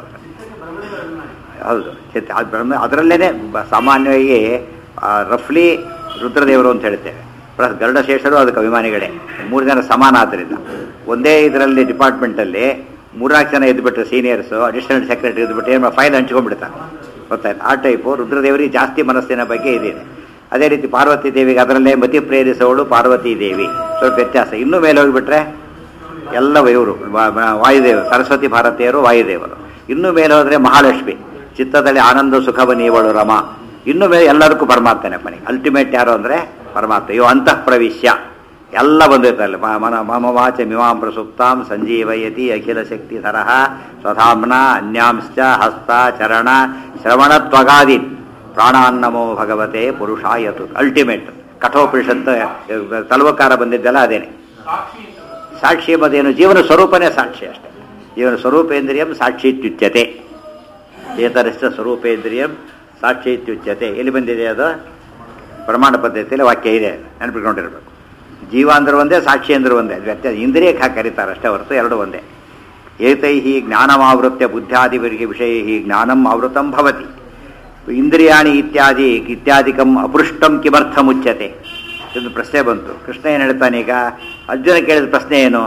ಹೌದು ಚೇತ- ಅದ್ ಬ್ರಹ್ಮ- ಅದರಲ್ಲೇನೆ ಬ- ಸಾಮಾನ್ಯವಾಗಿ ರಫ್ಲಿ ರುದ್ರದೇವರು ಅಂತ ಹೇಳ್ತೇವೆ ಪ್ಲಸ್ ಗರುಡಶೇಷರು ಅದಕ್ಕೆ ಅಭಿಮಾನಿಗಳೇ ಮೂರು ಜನ ಸಮಾನ ಆದ್ದರಿಂದ ಒಂದೇ ಇದರಲ್ಲಿ ಡಿಪಾರ್ಟ್ಮೆಂಟಲ್ಲಿ ಮೂರ್ನಾಲ್ಕು ಜನ ಇದ್ಬಿಟ್ರೆ ಸೀನಿಯರ್ಸು ಅಡಿಷನಲ್ ಸೆಕ್ರೆಟರಿ ಇದ್ಬಿಟ್ಟು ಏನು ಫೈಲ್ ಹಂಚ್ಕೊಂಡ್ಬಿಡ್ತಾರೆ ಗೊತ್ತಾಯ್ತು ಆ ಟೈಪು ರುದ್ರದೇವರಿಗೆ ಜಾಸ್ತಿ ಮನಸ್ಸಿನ ಬಗ್ಗೆ ಇದಿದೆ ಅದೇ ರೀತಿ ಪಾರ್ವತಿ ದೇವಿಗೆ ಅದರಲ್ಲೇ ಮತಿ ಪ್ರೇರಿಸೋಳು ಪಾರ್ವತಿ ದೇವಿ ಸ್ವಲ್ಪ ವ್ಯತ್ಯಾಸ ಇನ್ನೂ ಮೇಲೆ ಹೋಗಿಬಿಟ್ರೆ ಎಲ್ಲ ಇವರು ವಾಯುದೇವರು ಸರಸ್ವತಿ ಭಾರತೀಯರು ವಾಯುದೇವರು ಇನ್ನು ಮೇಲೆ ಹೋದ್ರೆ ಮಹಾಲಕ್ಷ್ಮಿ ಚಿತ್ತದಲ್ಲಿ ಆನಂದ ಸುಖವ ನೀವಳು ರಮ ಇನ್ನು ಮೇಲೆ ಎಲ್ಲದಕ್ಕೂ ಪರಮಾತ್ಮನೆ ಮನೆ ಅಲ್ಟಿಮೇಟ್ ಯಾರು ಅಂದ್ರೆ ಪರಮಾತ್ಮ ಇವು ಅಂತಃ ಪ್ರವಿಶ್ಯ ಎಲ್ಲ ಬಂದಿರ್ತಲ್ಲ ಮನ ಮಮ ವಾಚ ಮಿಮಾಂ ಪ್ರಸುಪ್ತಾಂ ಸಂಜೀವಯತಿ ಅಖಿಲ ಶಕ್ತಿ ತರಹ ಸ್ವಧಾಮ್ನ ಅನ್ಯಾಂಶ್ಚ ಹಸ್ತ ಚರಣ ಶ್ರವಣ ತ್ವಗಾದೀನ್ ಪ್ರಾಣಾನ್ನಮೋ ಭಗವತೆ ಪುರುಷಾಯತು ಅಲ್ಟಿಮೇಟ್ ಕಠೋಪನಿಷತ್ ತಲವಕಾರ ಬಂದಿದ್ದೆಲ್ಲ ಅದೇನೆ ಸಾಕ್ಷಿ ಅಂತ ಸಾಕ್ಷಿ ಎಂಬುದೇನು ಜೀವನ ಸ್ವರೂಪನೇ ಸಾಕ್ಷಿ ಅಷ್ಟೇ ಜೀವನ ಸ್ವರೂಪೇಂದ್ರಿಯಂ ಸಾಕ್ಷಿ ಇತ್ಯುಚ್ಯತೆ ಏತರಸ್ಥ ಸ್ವರೂಪೇಂದ್ರಿಯಂ ಸಾಕ್ಷಿ ಇತ್ಯುಚ್ಯತೆ ಎಲ್ಲಿ ಬಂದಿದೆ ಅದು ಪ್ರಮಾಣ ಪದ್ಧತಿಯಲ್ಲಿ ವಾಕ್ಯ ಇದೆ ನೆನಪಿಟ್ಕೊಂಡಿರ್ಬೇಕು ಜೀವ ಅಂದ್ರೆ ಒಂದೇ ಸಾಕ್ಷಿ ಅಂದ್ರೆ ಒಂದೇ ಅದು ವ್ಯತ್ಯಾಸ ಇಂದ್ರಿಯಕ್ಕೆ ಹಾಕಿ ಕರೀತಾರೆ ಅಷ್ಟೇ ಹೊರತು ಎರಡು ಒಂದೇ ಏತೈ ಜ್ಞಾನಮಾವೃತ್ಯ ಬುದ್ಧಾದಿವರಿಗೆ ವಿಷಯ ಜ್ಞಾನಂ ಆವೃತಂ ಭವತಿ ಇಂದ್ರಿಯಾಣಿ ಇತ್ಯಾದಿ ಇತ್ಯಾದಿಕಂ ಅಪೃಷ್ಟಂ ಕಿಮರ್ಥಮುಚ್ಯತೆ ಇದು ಪ್ರಶ್ನೆ ಬಂತು ಕೃಷ್ಣ ಏನು ಹೇಳ್ತಾನೆ ಈಗ ಅರ್ಜುನ ಕೇಳಿದ ಪ್ರಶ್ನೆ ಏನು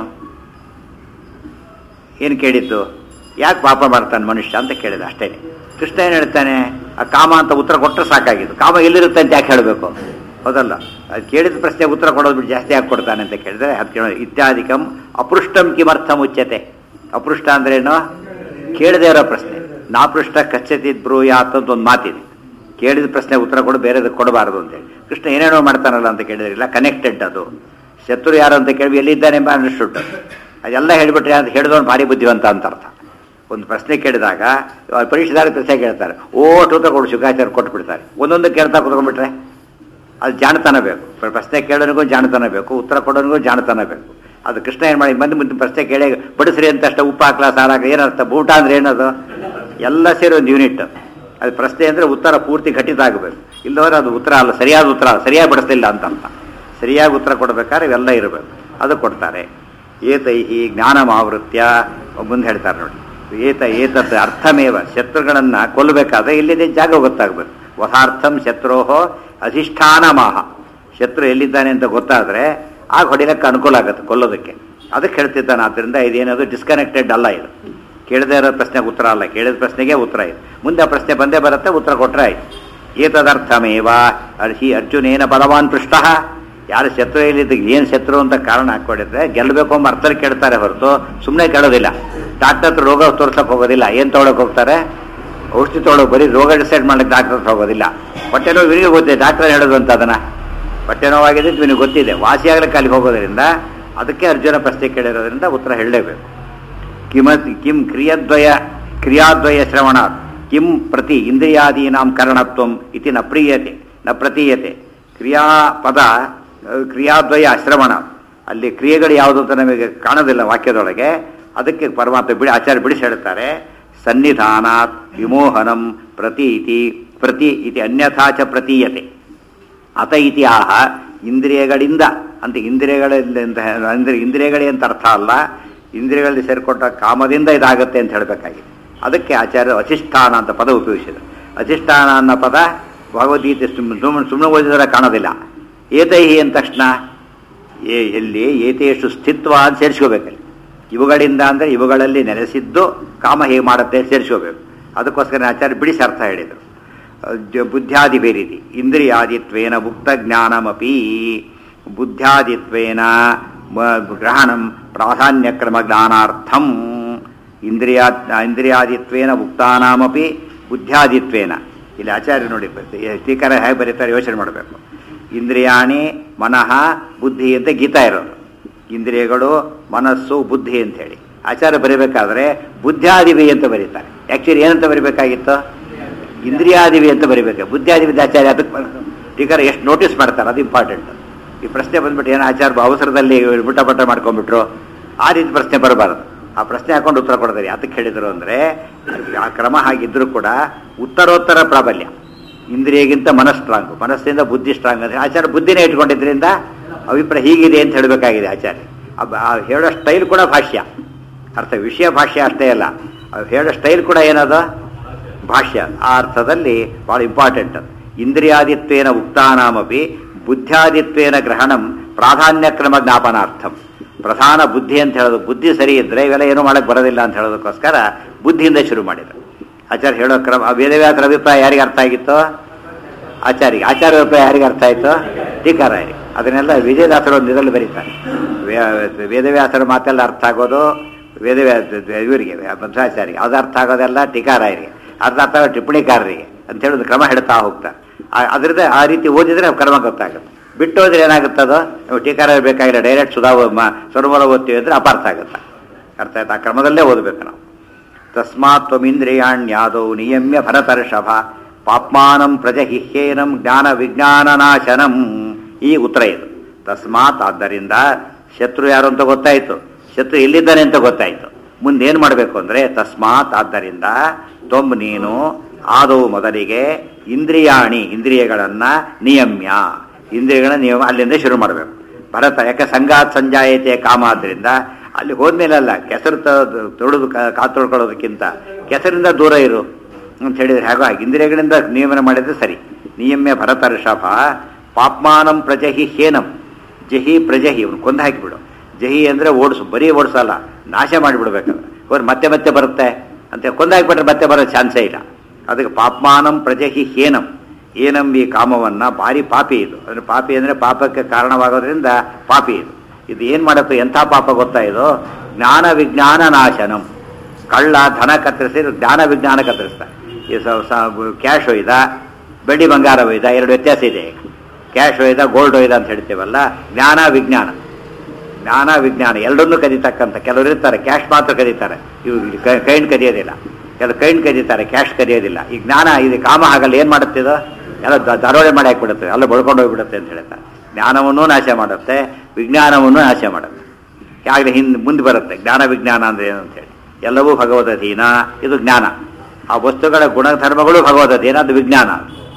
ಏನು ಕೇಳಿದ್ದು ಯಾಕೆ ಪಾಪ ಮಾಡ್ತಾನೆ ಮನುಷ್ಯ ಅಂತ ಕೇಳಿದ ಅಷ್ಟೇ ಕೃಷ್ಣ ಏನು ಹೇಳ್ತಾನೆ ಆ ಕಾಮ ಅಂತ ಉತ್ತರ ಕೊಟ್ಟರೆ ಸಾಕಾಗಿದ್ದು ಕಾಮ ಎಲ್ಲಿರುತ್ತೆ ಅಂತ ಯಾಕೆ ಹೇಳಬೇಕು ಹೌದಲ್ಲ ಅದು ಕೇಳಿದ ಪ್ರಶ್ನೆ ಉತ್ತರ ಕೊಡೋದು ಬಿಟ್ಟು ಜಾಸ್ತಿ ಯಾಕೆ ಕೊಡ್ತಾನೆ ಅಂತ ಕೇಳಿದ್ರೆ ಅದು ಕೇಳೋದು ಇತ್ಯಾದಿಕಂ ಅಪೃಷ್ಟಂ ಕಿಮರ್ಥ ಮುಚ್ಚತೆ ಅಪೃಷ್ಟ ಅಂದ್ರೇನು ಕೇಳದೇ ಇರೋ ಪ್ರಶ್ನೆ ನಾಪೃಷ್ಟ ಕಚ್ಚತಿ ಬ್ರೂಯಾತ್ ಅಂತ ಒಂದು ಮಾತಿದೆ ಕೇಳಿದ ಪ್ರಶ್ನೆ ಉತ್ತರ ಕೊಡು ಬೇರೆದಕ್ಕೆ ಕೊಡಬಾರದು ಅಂತೇಳಿ ಕೃಷ್ಣ ಏನೇನೋ ಮಾಡ್ತಾನಲ್ಲ ಅಂತ ಕೇಳಿದ್ರೆ ಇಲ್ಲ ಕನೆಕ್ಟೆಡ್ ಅದು ಶತ್ರು ಯಾರು ಅಂತ ಕೇಳಿ ಎಲ್ಲಿದ್ದಾನೆ ಎಂಬ ಅಂಡರ್ಸ್ಟುಡ್ ಅದೆಲ್ಲ ಹೇಳಿಬಿಟ್ರೆ ಅಂತ ಹೇಳಿದವನು ಭಾರಿ ಬುದ್ಧಿವಂತ ಅಂತ ಅರ್ಥ ಒಂದು ಪ್ರಶ್ನೆ ಕೇಳಿದಾಗ ಇವಾಗ ಪರೀಕ್ಷೆದಾರ ಪ್ರಶ್ನೆ ಕೇಳ್ತಾರೆ ಓಟು ಉತ್ತರ ಕೊಡು ಶುಕಾಚಾರ್ಯ ಕೊಟ್ಟು ಬಿಡ್ತಾರೆ ಒಂದೊಂದು ಕೇಳ್ತಾ ಕುತ್ಕೊಂಡ್ಬಿಟ್ರೆ ಅದು ಜಾಣತನ ಬೇಕು ಪ್ರ- ಪ್ರಶ್ನೆ ಕೇಳೋನಿಗೂ ಜಾಣತನ ಬೇಕು ಉತ್ತರ ಕೊಡೋನಿಗೂ ಜಾಣತನ ಬೇಕು ಅದು ಕೃಷ್ಣ ಏನು ಮಾಡಿ ಮಂದಿ ಮುಂದೆ ಪ್ರಶ್ನೆ ಕೇಳಿ ಬಡಿಸ್ರಿ ಅಂತ ಅಷ್ಟೇ ಉಪ್ಪು ಹಾಕ್ಲಾ ಸಾರು ಹಾಕ್ಲಾ ಏನರ್ಥ ಊಟ ಅಂದ್ರೆ ಏನದು ಎಲ್ಲ ಸೇರಿ ಒಂದು ಯೂನಿಟ್ ಅದು ಪ್ರಶ್ನೆ ಅಂದರೆ ಉತ್ತರ ಪೂರ್ತಿ ಘಟಿತ ಆಗಬೇಕು ಇಲ್ಲದವ್ರೆ ಅದು ಉತ್ತರ ಅಲ್ಲ ಸರಿಯಾದ ಉತ್ತರ ಅಲ್ಲ, ಸರಿಯಾಗಿ ಬಡಿಸ್ಲಿಲ್ಲ ಅಂತ ಅರ್ಥ ಸರಿಯಾಗಿ ಉತ್ತರ ಕೊಡಬೇಕಾದ್ರೆ ಇವೆಲ್ಲ ಇರಬೇಕು ಅದು ಕೊಡ್ತಾರೆ ಏತೈಹಿ ಜ್ಞಾನಮಾವೃತ್ಯ ಮುಂದೆ ಹೇಳ್ತಾರೆ ನೋಡಿ ಏತ ಏತತ್ ಅರ್ಥಮೇವ ಶತ್ರುಗಳನ್ನ ಕೊಲ್ಲಬೇಕಾದ್ರೆ ಇಲ್ಲಿದೆ ಜಾಗ ಗೊತ್ತಾಗಬೇಕು ವಸಾರ್ಥಂ ಶತ್ರೋಹೋ ಅಧಿಷ್ಠಾನಮಾಹ ಶತ್ರು ಎಲ್ಲಿದ್ದಾನೆ ಅಂತ ಗೊತ್ತಾದ್ರೆ ಆಗ ಹೊಡಿಲಕ್ಕೆ ಅನುಕೂಲ ಆಗುತ್ತೆ ಕೊಲ್ಲೋದಕ್ಕೆ ಅದಕ್ಕೆ ಹೇಳ್ತಿದ್ದಾನೆ ಆದ್ದರಿಂದ ಇದೇನದು ಡಿಸ್ಕನೆಕ್ಟೆಡ್ ಅಲ್ಲ ಇದು ಕೇಳದೇ ಇರೋ ಪ್ರಶ್ನೆಗೆ ಉತ್ತರ ಅಲ್ಲ ಕೇಳಿದ ಪ್ರಶ್ನೆಗೆ ಉತ್ತರ ಇದೆ ಮುಂದೆ ಆ ಪ್ರಶ್ನೆ ಬಂದೇ ಬರುತ್ತೆ ಉತ್ತರ ಕೊಟ್ಟರೆ ಆಯ್ತು ಏತದರ್ಥಮೇವ ಅರ್ಹಿ ಅರ್ಜುನೇನ ಬಲವಾನ್ ಪೃಷ್ಟ ಯಾರು ಶತ್ರು ಎಲ್ಲಿದ್ದು ಏನು ಶತ್ರು ಅಂತ ಕಾರಣ ಹಾಕೊಂಡಿದ್ರೆ ಗೆಲ್ಲಬೇಕು ಎಂಬ ಅರ್ಥದಲ್ಲಿ ಕೇಳ್ತಾರೆ ಹೊರತು ಸುಮ್ಮನೆ ಕೇಳೋದಿಲ್ಲ ಡಾಕ್ಟರ್ ಹತ್ರ ರೋಗ ತೋರ್ಸಕ್ಕೆ ಹೋಗೋದಿಲ್ಲ ಏನು ತೊಗೊಳಕ್ಕೆ ಹೋಗ್ತಾರೆ ಔಷಧಿ ತೊಗೊಳಕ್ಕೆ ಬರೀ ರೋಗ ಡಿಸೈಡ್ ಮಾಡಕ್ಕೆ ಡಾಕ್ಟರ್ ಹತ್ರ ಹೋಗೋದಿಲ್ಲ ಹೊಟ್ಟೆ ನೋವು ಇವನಿಗೆ ಗೊತ್ತಿದೆ ಡಾಕ್ಟರ್ ಹೇಳೋದು ಅಂತ ಅದನ್ನ ಹೊಟ್ಟೆ ನೋವಾಗಿದೆ ಅಂತ ಇವನಿಗೆ ಗೊತ್ತಿದೆ ವಾಸಿಯಾಗಲಿಕ್ಕೆ ಅಲ್ಲಿಗೆ ಹೋಗೋದ್ರಿಂದ ಅದಕ್ಕೆ ಅರ್ಜುನ ಪ್ರಶ್ನೆ ಕೇಳಿರೋದ್ರಿಂದ ಉತ್ತರ ಹೇಳಲೇಬೇಕು ಕಿಮತ್ ಕಿಂ ಕ್ರಿಯದ್ವಯ ಕ್ರಿಯಾದ್ವಯ ಶ್ರವಣ ಕಿಂ ಪ್ರತಿ ಇಂದ್ರಿಯಾದೀನಾಂ ಕರಣತ್ವಂ ಇತಿ ನ ಪ್ರೀಯತೆ ನ ಪ್ರತೀಯತೆ ಕ್ರಿಯಾಪದ ಆ, ಕ್ರಿಯಾದ್ವಯ ಶ್ರವಣ ಅಲ್ಲಿ ಕ್ರಿಯೆಗಳು ಯಾವುದು ಅಂತ ನಮಗೆ ಕಾಣೋದಿಲ್ಲ ವಾಕ್ಯದೊಳಗೆ ಅದಕ್ಕೆ ಪರಮಾತ್ಮ ಬಿಡಿ ಆಚಾರ್ಯ ಬಿಡಿಸಿ ಹೇಳ್ತಾರೆ ಸನ್ನಿಧಾನಾತ್ ವಿಮೋಹನಂ ಪ್ರತೀತಿ ಪ್ರತಿ ಇತಿ ಅನ್ಯಥಾ ಚ ಪ್ರತೀಯತೆ ಅತ ಇತಿ ಆಹ ಇಂದ್ರಿಯಗಳಿಂದ ಅಂತ ಇಂದ್ರಿಯಗಳಲ್ಲಿ ಅಂತ ಅಂದ್ರೆ ಇಂದ್ರಿಯಗಳೇ ಅಂತ ಅರ್ಥ ಅಲ್ಲ ಇಂದ್ರಿಯಗಳಲ್ಲಿ ಸೇರಿಕೊಟ್ಟ ಕಾಮದಿಂದ ಇದಾಗುತ್ತೆ ಅಂತ ಹೇಳಬೇಕಾಗಿದೆ ಅದಕ್ಕೆ ಆಚಾರ್ಯ ಅಧಿಷ್ಠಾನ ಅಂತ ಪದ ಉಪಯೋಗಿಸಿದರು ಅಧಿಷ್ಠಾನ ಅನ್ನೋ ಪದ ಭಗವದ್ಗೀತೆ ಸುಮ್ಮನೆ ಸುಮ್ಮನೆ ಓದಿದರೆ ಕಾಣೋದಿಲ್ಲ ಏತೈಹಿ ಅಂದ ತಕ್ಷಣ ಏ ಎಲ್ಲಿ ಏತೇಶು ಸ್ಥಿತ್ವ ಅಂತ ಸೇರಿಸ್ಕೋಬೇಕಲ್ಲಿ ಇವುಗಳಿಂದ ಅಂದರೆ ಇವುಗಳಲ್ಲಿ ನೆಲೆಸಿದ್ದು ಕಾಮ ಹೇಗೆ ಮಾಡುತ್ತೆ ಅಂತ ಸೇರಿಸ್ಕೋಬೇಕು ಅದಕ್ಕೋಸ್ಕರ ಆಚಾರ್ಯ ಬಿಡಿಸಿ ಅರ್ಥ ಹೇಳಿದರು ಜ- ಬುದ್ಧ್ಯಾದಿ ಬೇರಿತಿ ಇಂದ್ರಿಯಾದಿತ್ವೇನ ಮುಕ್ತ ಜ್ಞಾನಮಪಿ ಬುದ್ಧ್ಯಾದಿತ್ವೇನ ಮ- ಗ್ರಹಣಂ ಪ್ರಾಧಾನ್ಯಕ್ರಮ ಜ್ಞಾನಾರ್ಥಂ ಇಂದ್ರಿಯಾ ಇಂದ್ರಿಯಾದಿತ್ವೇನ ಮುಕ್ತಾನಾಮಪಿ ಬುದ್ಧ್ಯಾದಿತ್ವೇನ ಇಲ್ಲಿ ಆಚಾರ್ಯ ನೋಡಿ ಟೀಕಾರ ಹೇಗೆ ಬರೀತಾರೆ ಯೋಚನೆ ಮಾಡಬೇಕು ಇಂದ್ರಿಯಾಣಿ ಮನಃ ಬುದ್ಧಿ ಅಂತ ಗೀತಾ ಇರೋದು ಇಂದ್ರಿಯಗಳು ಮನಸ್ಸು ಬುದ್ಧಿ ಅಂತ ಹೇಳಿ ಆಚಾರ್ಯ ಬರೀಬೇಕಾದ್ರೆ ಬುದ್ಧ್ಯಾದಿವಿ ಅಂತ ಬರೀತಾರೆ ಆ್ಯಕ್ಚುಲಿ ಏನಂತ ಬರೀಬೇಕಾಗಿತ್ತು ಇಂದ್ರಿಯಾದಿವಿ ಅಂತ ಬರೀಬೇಕು ಬುದ್ಧಿಯಾದಿವಿ ಆಚಾರ್ಯ ಅದಕ್ಕೆ ಟೀಕರ್ ಎಷ್ಟು ನೋಟಿಸ್ ಮಾಡ್ತಾರೆ ಅದು ಇಂಪಾರ್ಟೆಂಟ್ ಈ ಪ್ರಶ್ನೆ ಬಂದ್ಬಿಟ್ಟು ಏನು ಆಚಾರ್ಯ ಅವಸರದಲ್ಲಿ ಬುಟ್ಟ ಬಟ್ಟ ಮಾಡ್ಕೊಂಡ್ಬಿಟ್ರು ಆ ರೀತಿ ಪ್ರಶ್ನೆ ಬರಬಾರದು ಆ ಪ್ರಶ್ನೆ ಹಾಕೊಂಡು ಉತ್ತರ ಕೊಡ್ತಾರೆ ಅದಕ್ಕೆ ಹೇಳಿದ್ರು ಅಂದರೆ ಆ ಕ್ರಮ ಹಾಗಿದ್ರೂ ಕೂಡ ಉತ್ತರೋತ್ತರ ಪ್ರಾಬಲ್ಯ ಇಂದ್ರಿಯಗಿಂತ ಮನಸ್ ಸ್ಟ್ರಾಂಗ್ ಮನಸ್ಸಿಂದ ಬುದ್ಧಿ ಸ್ಟ್ರಾಂಗ್ ಅಂದರೆ ಆಚಾರ್ಯ ಬುದ್ಧಿನೇ ಇಟ್ಕೊಂಡಿದ್ರಿಂದ ಅಭಿಪ್ರಾಯ ಹೀಗಿದೆ ಅಂತ ಹೇಳಬೇಕಾಗಿದೆ ಆಚಾರ್ಯ ಆ- ಆ ಹೇಳೋ ಸ್ಟೈಲ್ ಕೂಡ ಭಾಷ್ಯ ಅರ್ಥ ವಿಷಯ ಭಾಷ್ಯ ಅಷ್ಟೇ ಅಲ್ಲ ಅದು ಹೇಳೋ ಸ್ಟೈಲ್ ಕೂಡ ಏನದು ಭಾಷ್ಯ ಆ ಅರ್ಥದಲ್ಲಿ ಭಾಳ ಇಂಪಾರ್ಟೆಂಟ್ ಅದು ಇಂದ್ರಿಯಾದಿತ್ವೇನ ಉಕ್ತಾನಾಮಪಿ ಬುದ್ಧ್ಯಾದಿತ್ವೇನ ಗ್ರಹಣಂ ಪ್ರಾಧಾನ್ಯಕ್ರಮ ಜ್ಞಾಪನಾರ್ಥಂ ಪ್ರಧಾನ ಬುದ್ಧಿ ಅಂತ ಹೇಳೋದು ಬುದ್ಧಿ ಸರಿ ಇದ್ರೆ ಇವೆಲ್ಲ ಏನೂ ಮಾಡಕ್ಕೆ ಬರೋದಿಲ್ಲ ಅಂತ ಹೇಳೋದಕ್ಕೋಸ್ಕರ ಬುದ್ಧಿಯಿಂದ ಶುರು ಮಾಡಿದರು ಆಚಾರ್ಯ ಹೇಳೋ ಕ್ರಮ ಆ ವೇದವ್ಯಾಸರ ಅಭಿಪ್ರಾಯ ಯಾರಿಗೆ ಅರ್ಥ ಆಗಿತ್ತು ಆಚಾರ್ಯ ಆಚಾರ್ಯ ಅಭಿಪ್ರಾಯ ಯಾರಿಗೆ ಅರ್ಥ ಆಯಿತು ಟೀಕಾರಾಯರಿಗೆ ಅದನ್ನೆಲ್ಲ ವಿಜಯದಾಸರು ಒಂದು ಇದರಲ್ಲಿ ಬರೀತಾರೆ ವೇ- ವೇದವ್ಯಾಸರ ಮಾತೆಲ್ಲ ಅರ್ಥ ಆಗೋದು ವೇದವ್ಯಾಸ ಇವರಿಗೆ ಮಧ್ವಾಚಾರ್ಯರಿಗೆ ಅದು ಅರ್ಥ ಆಗೋದೆಲ್ಲ ಟೀಕಾರಾಯರಿಗೆ ಅರ್ಥ ಅರ್ಥ ಆಗೋದು ಟಿಪ್ಪಣಿಕಾರರಿಗೆ ಅಂತ ಹೇಳೋದು ಕ್ರಮ ಹೇಳ್ತಾ ಹೋಗ್ತಾರೆ ಅದರಿಂದ ಆ ರೀತಿ ಓದಿದ್ರೆ ಕ್ರಮ ಗೊತ್ತಾಗುತ್ತೆ ಬಿಟ್ಟು ಹೋದ್ರೆ ಏನಾಗುತ್ತದೋ ನಾವು ಟೀಕಾರ ಬೇಕಾಗಿಲ್ಲ ಡೈರೆಕ್ಟ್ ಸುಧಾ ಸ್ವರ್ಮಲ ಓದ್ತೀವಿ ಅಂದರೆ ಅಪಾರ್ಥ ಆಗುತ್ತೆ ಅರ್ಥ ಆಯ್ತಾ ಆ ಕ್ರಮದಲ್ಲೇ ಓದಬೇಕು ನಾವು ತಸ್ಮಾತ್ ತ್ವಮಿಂದ್ರಿಯಾಣ್ಯಾದೌ ನಿಯಮ್ಯ ಭರತರ್ಷಭ ಪಾಪ್ಮಾನಂ ಪ್ರಜಹಿಹ್ಯೇನಂ ಜ್ಞಾನ ವಿಜ್ಞಾನ ನಾಶನಂ ಈ ಉತ್ತರ ಇದು ತಸ್ಮಾತ್ ಆದ್ದರಿಂದ ಶತ್ರು ಯಾರು ಅಂತ ಗೊತ್ತಾಯ್ತು ಶತ್ರು ಎಲ್ಲಿದ್ದಾನೆ ಅಂತ ಗೊತ್ತಾಯ್ತು ಮುಂದೆ ಏನು ಮಾಡಬೇಕು ಅಂದರೆ ತಸ್ಮಾತ್ ಆದ್ದರಿಂದ ತೊಂಬ್ ನೀನು ಆದವು ಮೊದಲಿಗೆ ಇಂದ್ರಿಯಾಣಿ ಇಂದ್ರಿಯಗಳನ್ನ ನಿಯಮ್ಯ ಇಂದ್ರಿಯಗಳ ನಿಯಮ ಅಲ್ಲಿಂದ ಶುರು ಮಾಡಬೇಕು ಭರತ ಯಾಕೆ ಸಂಗಾತ್ ಸಂಜಾಯತೆ ಕಾಮ ಆದ್ರಿಂದ ಅಲ್ಲಿ ಹೋದ್ಮೇಲೆ ಅಲ್ಲ ಕೆಸರು ತ- ತೊಳೆದು ಕಾ- ಕಾಲು ತೊಳ್ಕೊಳ್ಳೋದಕ್ಕಿಂತ ಕೆಸರಿಂದ ದೂರ ಇರು ಅಂತ ಹೇಳಿದ್ರೆ ಹಾಗೋ ಹಾಗೆ ಇಂದ್ರಿಯಗಳಿಂದ ನಿಯಮನ ಮಾಡಿದ್ರೆ ಸರಿ ನಿಯಮ್ಯ ಭರತ ಋಷಭ ಪಾಪ್ಮಾನಂ ಪ್ರಜಹಿ ಹೇನಂ ಜಹಿ ಪ್ರಜಹಿ ಇವನು ಕೊಂದು ಹಾಕಿಬಿಡು ಜಹಿ ಅಂದರೆ ಓಡಿಸು ಬರೀ ಓಡಿಸಲ್ಲ ನಾಶ ಮಾಡಿಬಿಡ್ಬೇಕಂದ್ರೆ ಅವ್ರು ಮತ್ತೆ ಮತ್ತೆ ಬರುತ್ತೆ ಅಂತ ಕೊಂದು ಹಾಕಿಬಿಟ್ರೆ ಮತ್ತೆ ಬರೋ ಚಾನ್ಸೇ ಇಲ್ಲ ಅದಕ್ಕೆ ಪಾಪ್ಮಾನಂ ಪ್ರಜಹಿ ಹೇನಂ ಏನಂ ಈ ಕಾಮವನ್ನ ಭಾರಿ ಪಾಪಿ ಇದು ಅಂದ್ರೆ ಪಾಪಿ ಅಂದ್ರೆ ಪಾಪಕ್ಕೆ ಕಾರಣವಾಗೋದ್ರಿಂದ ಪಾಪಿ ಇದು ಇದು ಏನ್ ಮಾಡುತ್ತೆ ಎಂಥ ಪಾಪ ಗೊತ್ತಾ ಇದು ಜ್ಞಾನ ವಿಜ್ಞಾನ ನಾಶನಂ ಕಳ್ಳ ಧನ ಕತ್ತರಿಸಿ ಜ್ಞಾನ ವಿಜ್ಞಾನ ಕತ್ತರಿಸ್ತಾರೆ ಈ ಸ- ಸ- ಕ್ಯಾಶ್ ಒಯ್ದ ಬೆಳ್ಳಿ ಬಂಗಾರ ಒಯ್ದ ಎರಡು ವ್ಯತ್ಯಾಸ ಇದೆ ಈಗ ಕ್ಯಾಶ್ ಒಯ್ದ ಗೋಲ್ಡ್ ಒಯ್ದ ಅಂತ ಹೇಳ್ತೀವಲ್ಲ ಜ್ಞಾನ ವಿಜ್ಞಾನ ಜ್ಞಾನ ವಿಜ್ಞಾನ ಎರಡನ್ನೂ ಕದೀತಕ್ಕಂಥ ಕೆಲವರು ಇರ್ತಾರೆ ಕ್ಯಾಶ್ ಮಾತ್ರ ಕದೀತಾರೆ ಇವು ಕೈಂಡ್ ಕದಿಯೋದಿಲ್ಲ ಕೆಲವು ಕೈಂಡ್ ಕದೀತಾರೆ ಕ್ಯಾಶ್ ಕದಿಯೋದಿಲ್ಲ ಈ ಜ್ಞಾನ ಇದು ಕಾಮ ಹಾಗಲ್ಲ ಏನು ಮಾಡುತ್ತಿದೋ ಎಲ್ಲ ದ- ದರೋಡೆ ಮಾಡಿ ಹಾಕ್ಬಿಡುತ್ತೆ ಎಲ್ಲ ಬಳ್ಕೊಂಡು ಹೋಗ್ಬಿಡುತ್ತೆ ಅಂತ ಹೇಳ್ತಾರೆ ಜ್ಞಾನವನ್ನೂ ನಾಶ ಮಾಡುತ್ತೆ ವಿಜ್ಞಾನವನ್ನೂ ನಾಶ ಮಾಡುತ್ತೆ ಆಗಲೇ ಹಿಂದೆ ಮುಂದೆ ಬರುತ್ತೆ ಜ್ಞಾನ ವಿಜ್ಞಾನ ಅಂದ್ರೆ ಏನು ಅಂತೇಳಿ ಎಲ್ಲವೂ ಭಗವದಧೀನ ಇದು ಜ್ಞಾನ ಆ ವಸ್ತುಗಳ ಗುಣಧರ್ಮಗಳು ಭಗವದಧೀನ ಅದು ವಿಜ್ಞಾನ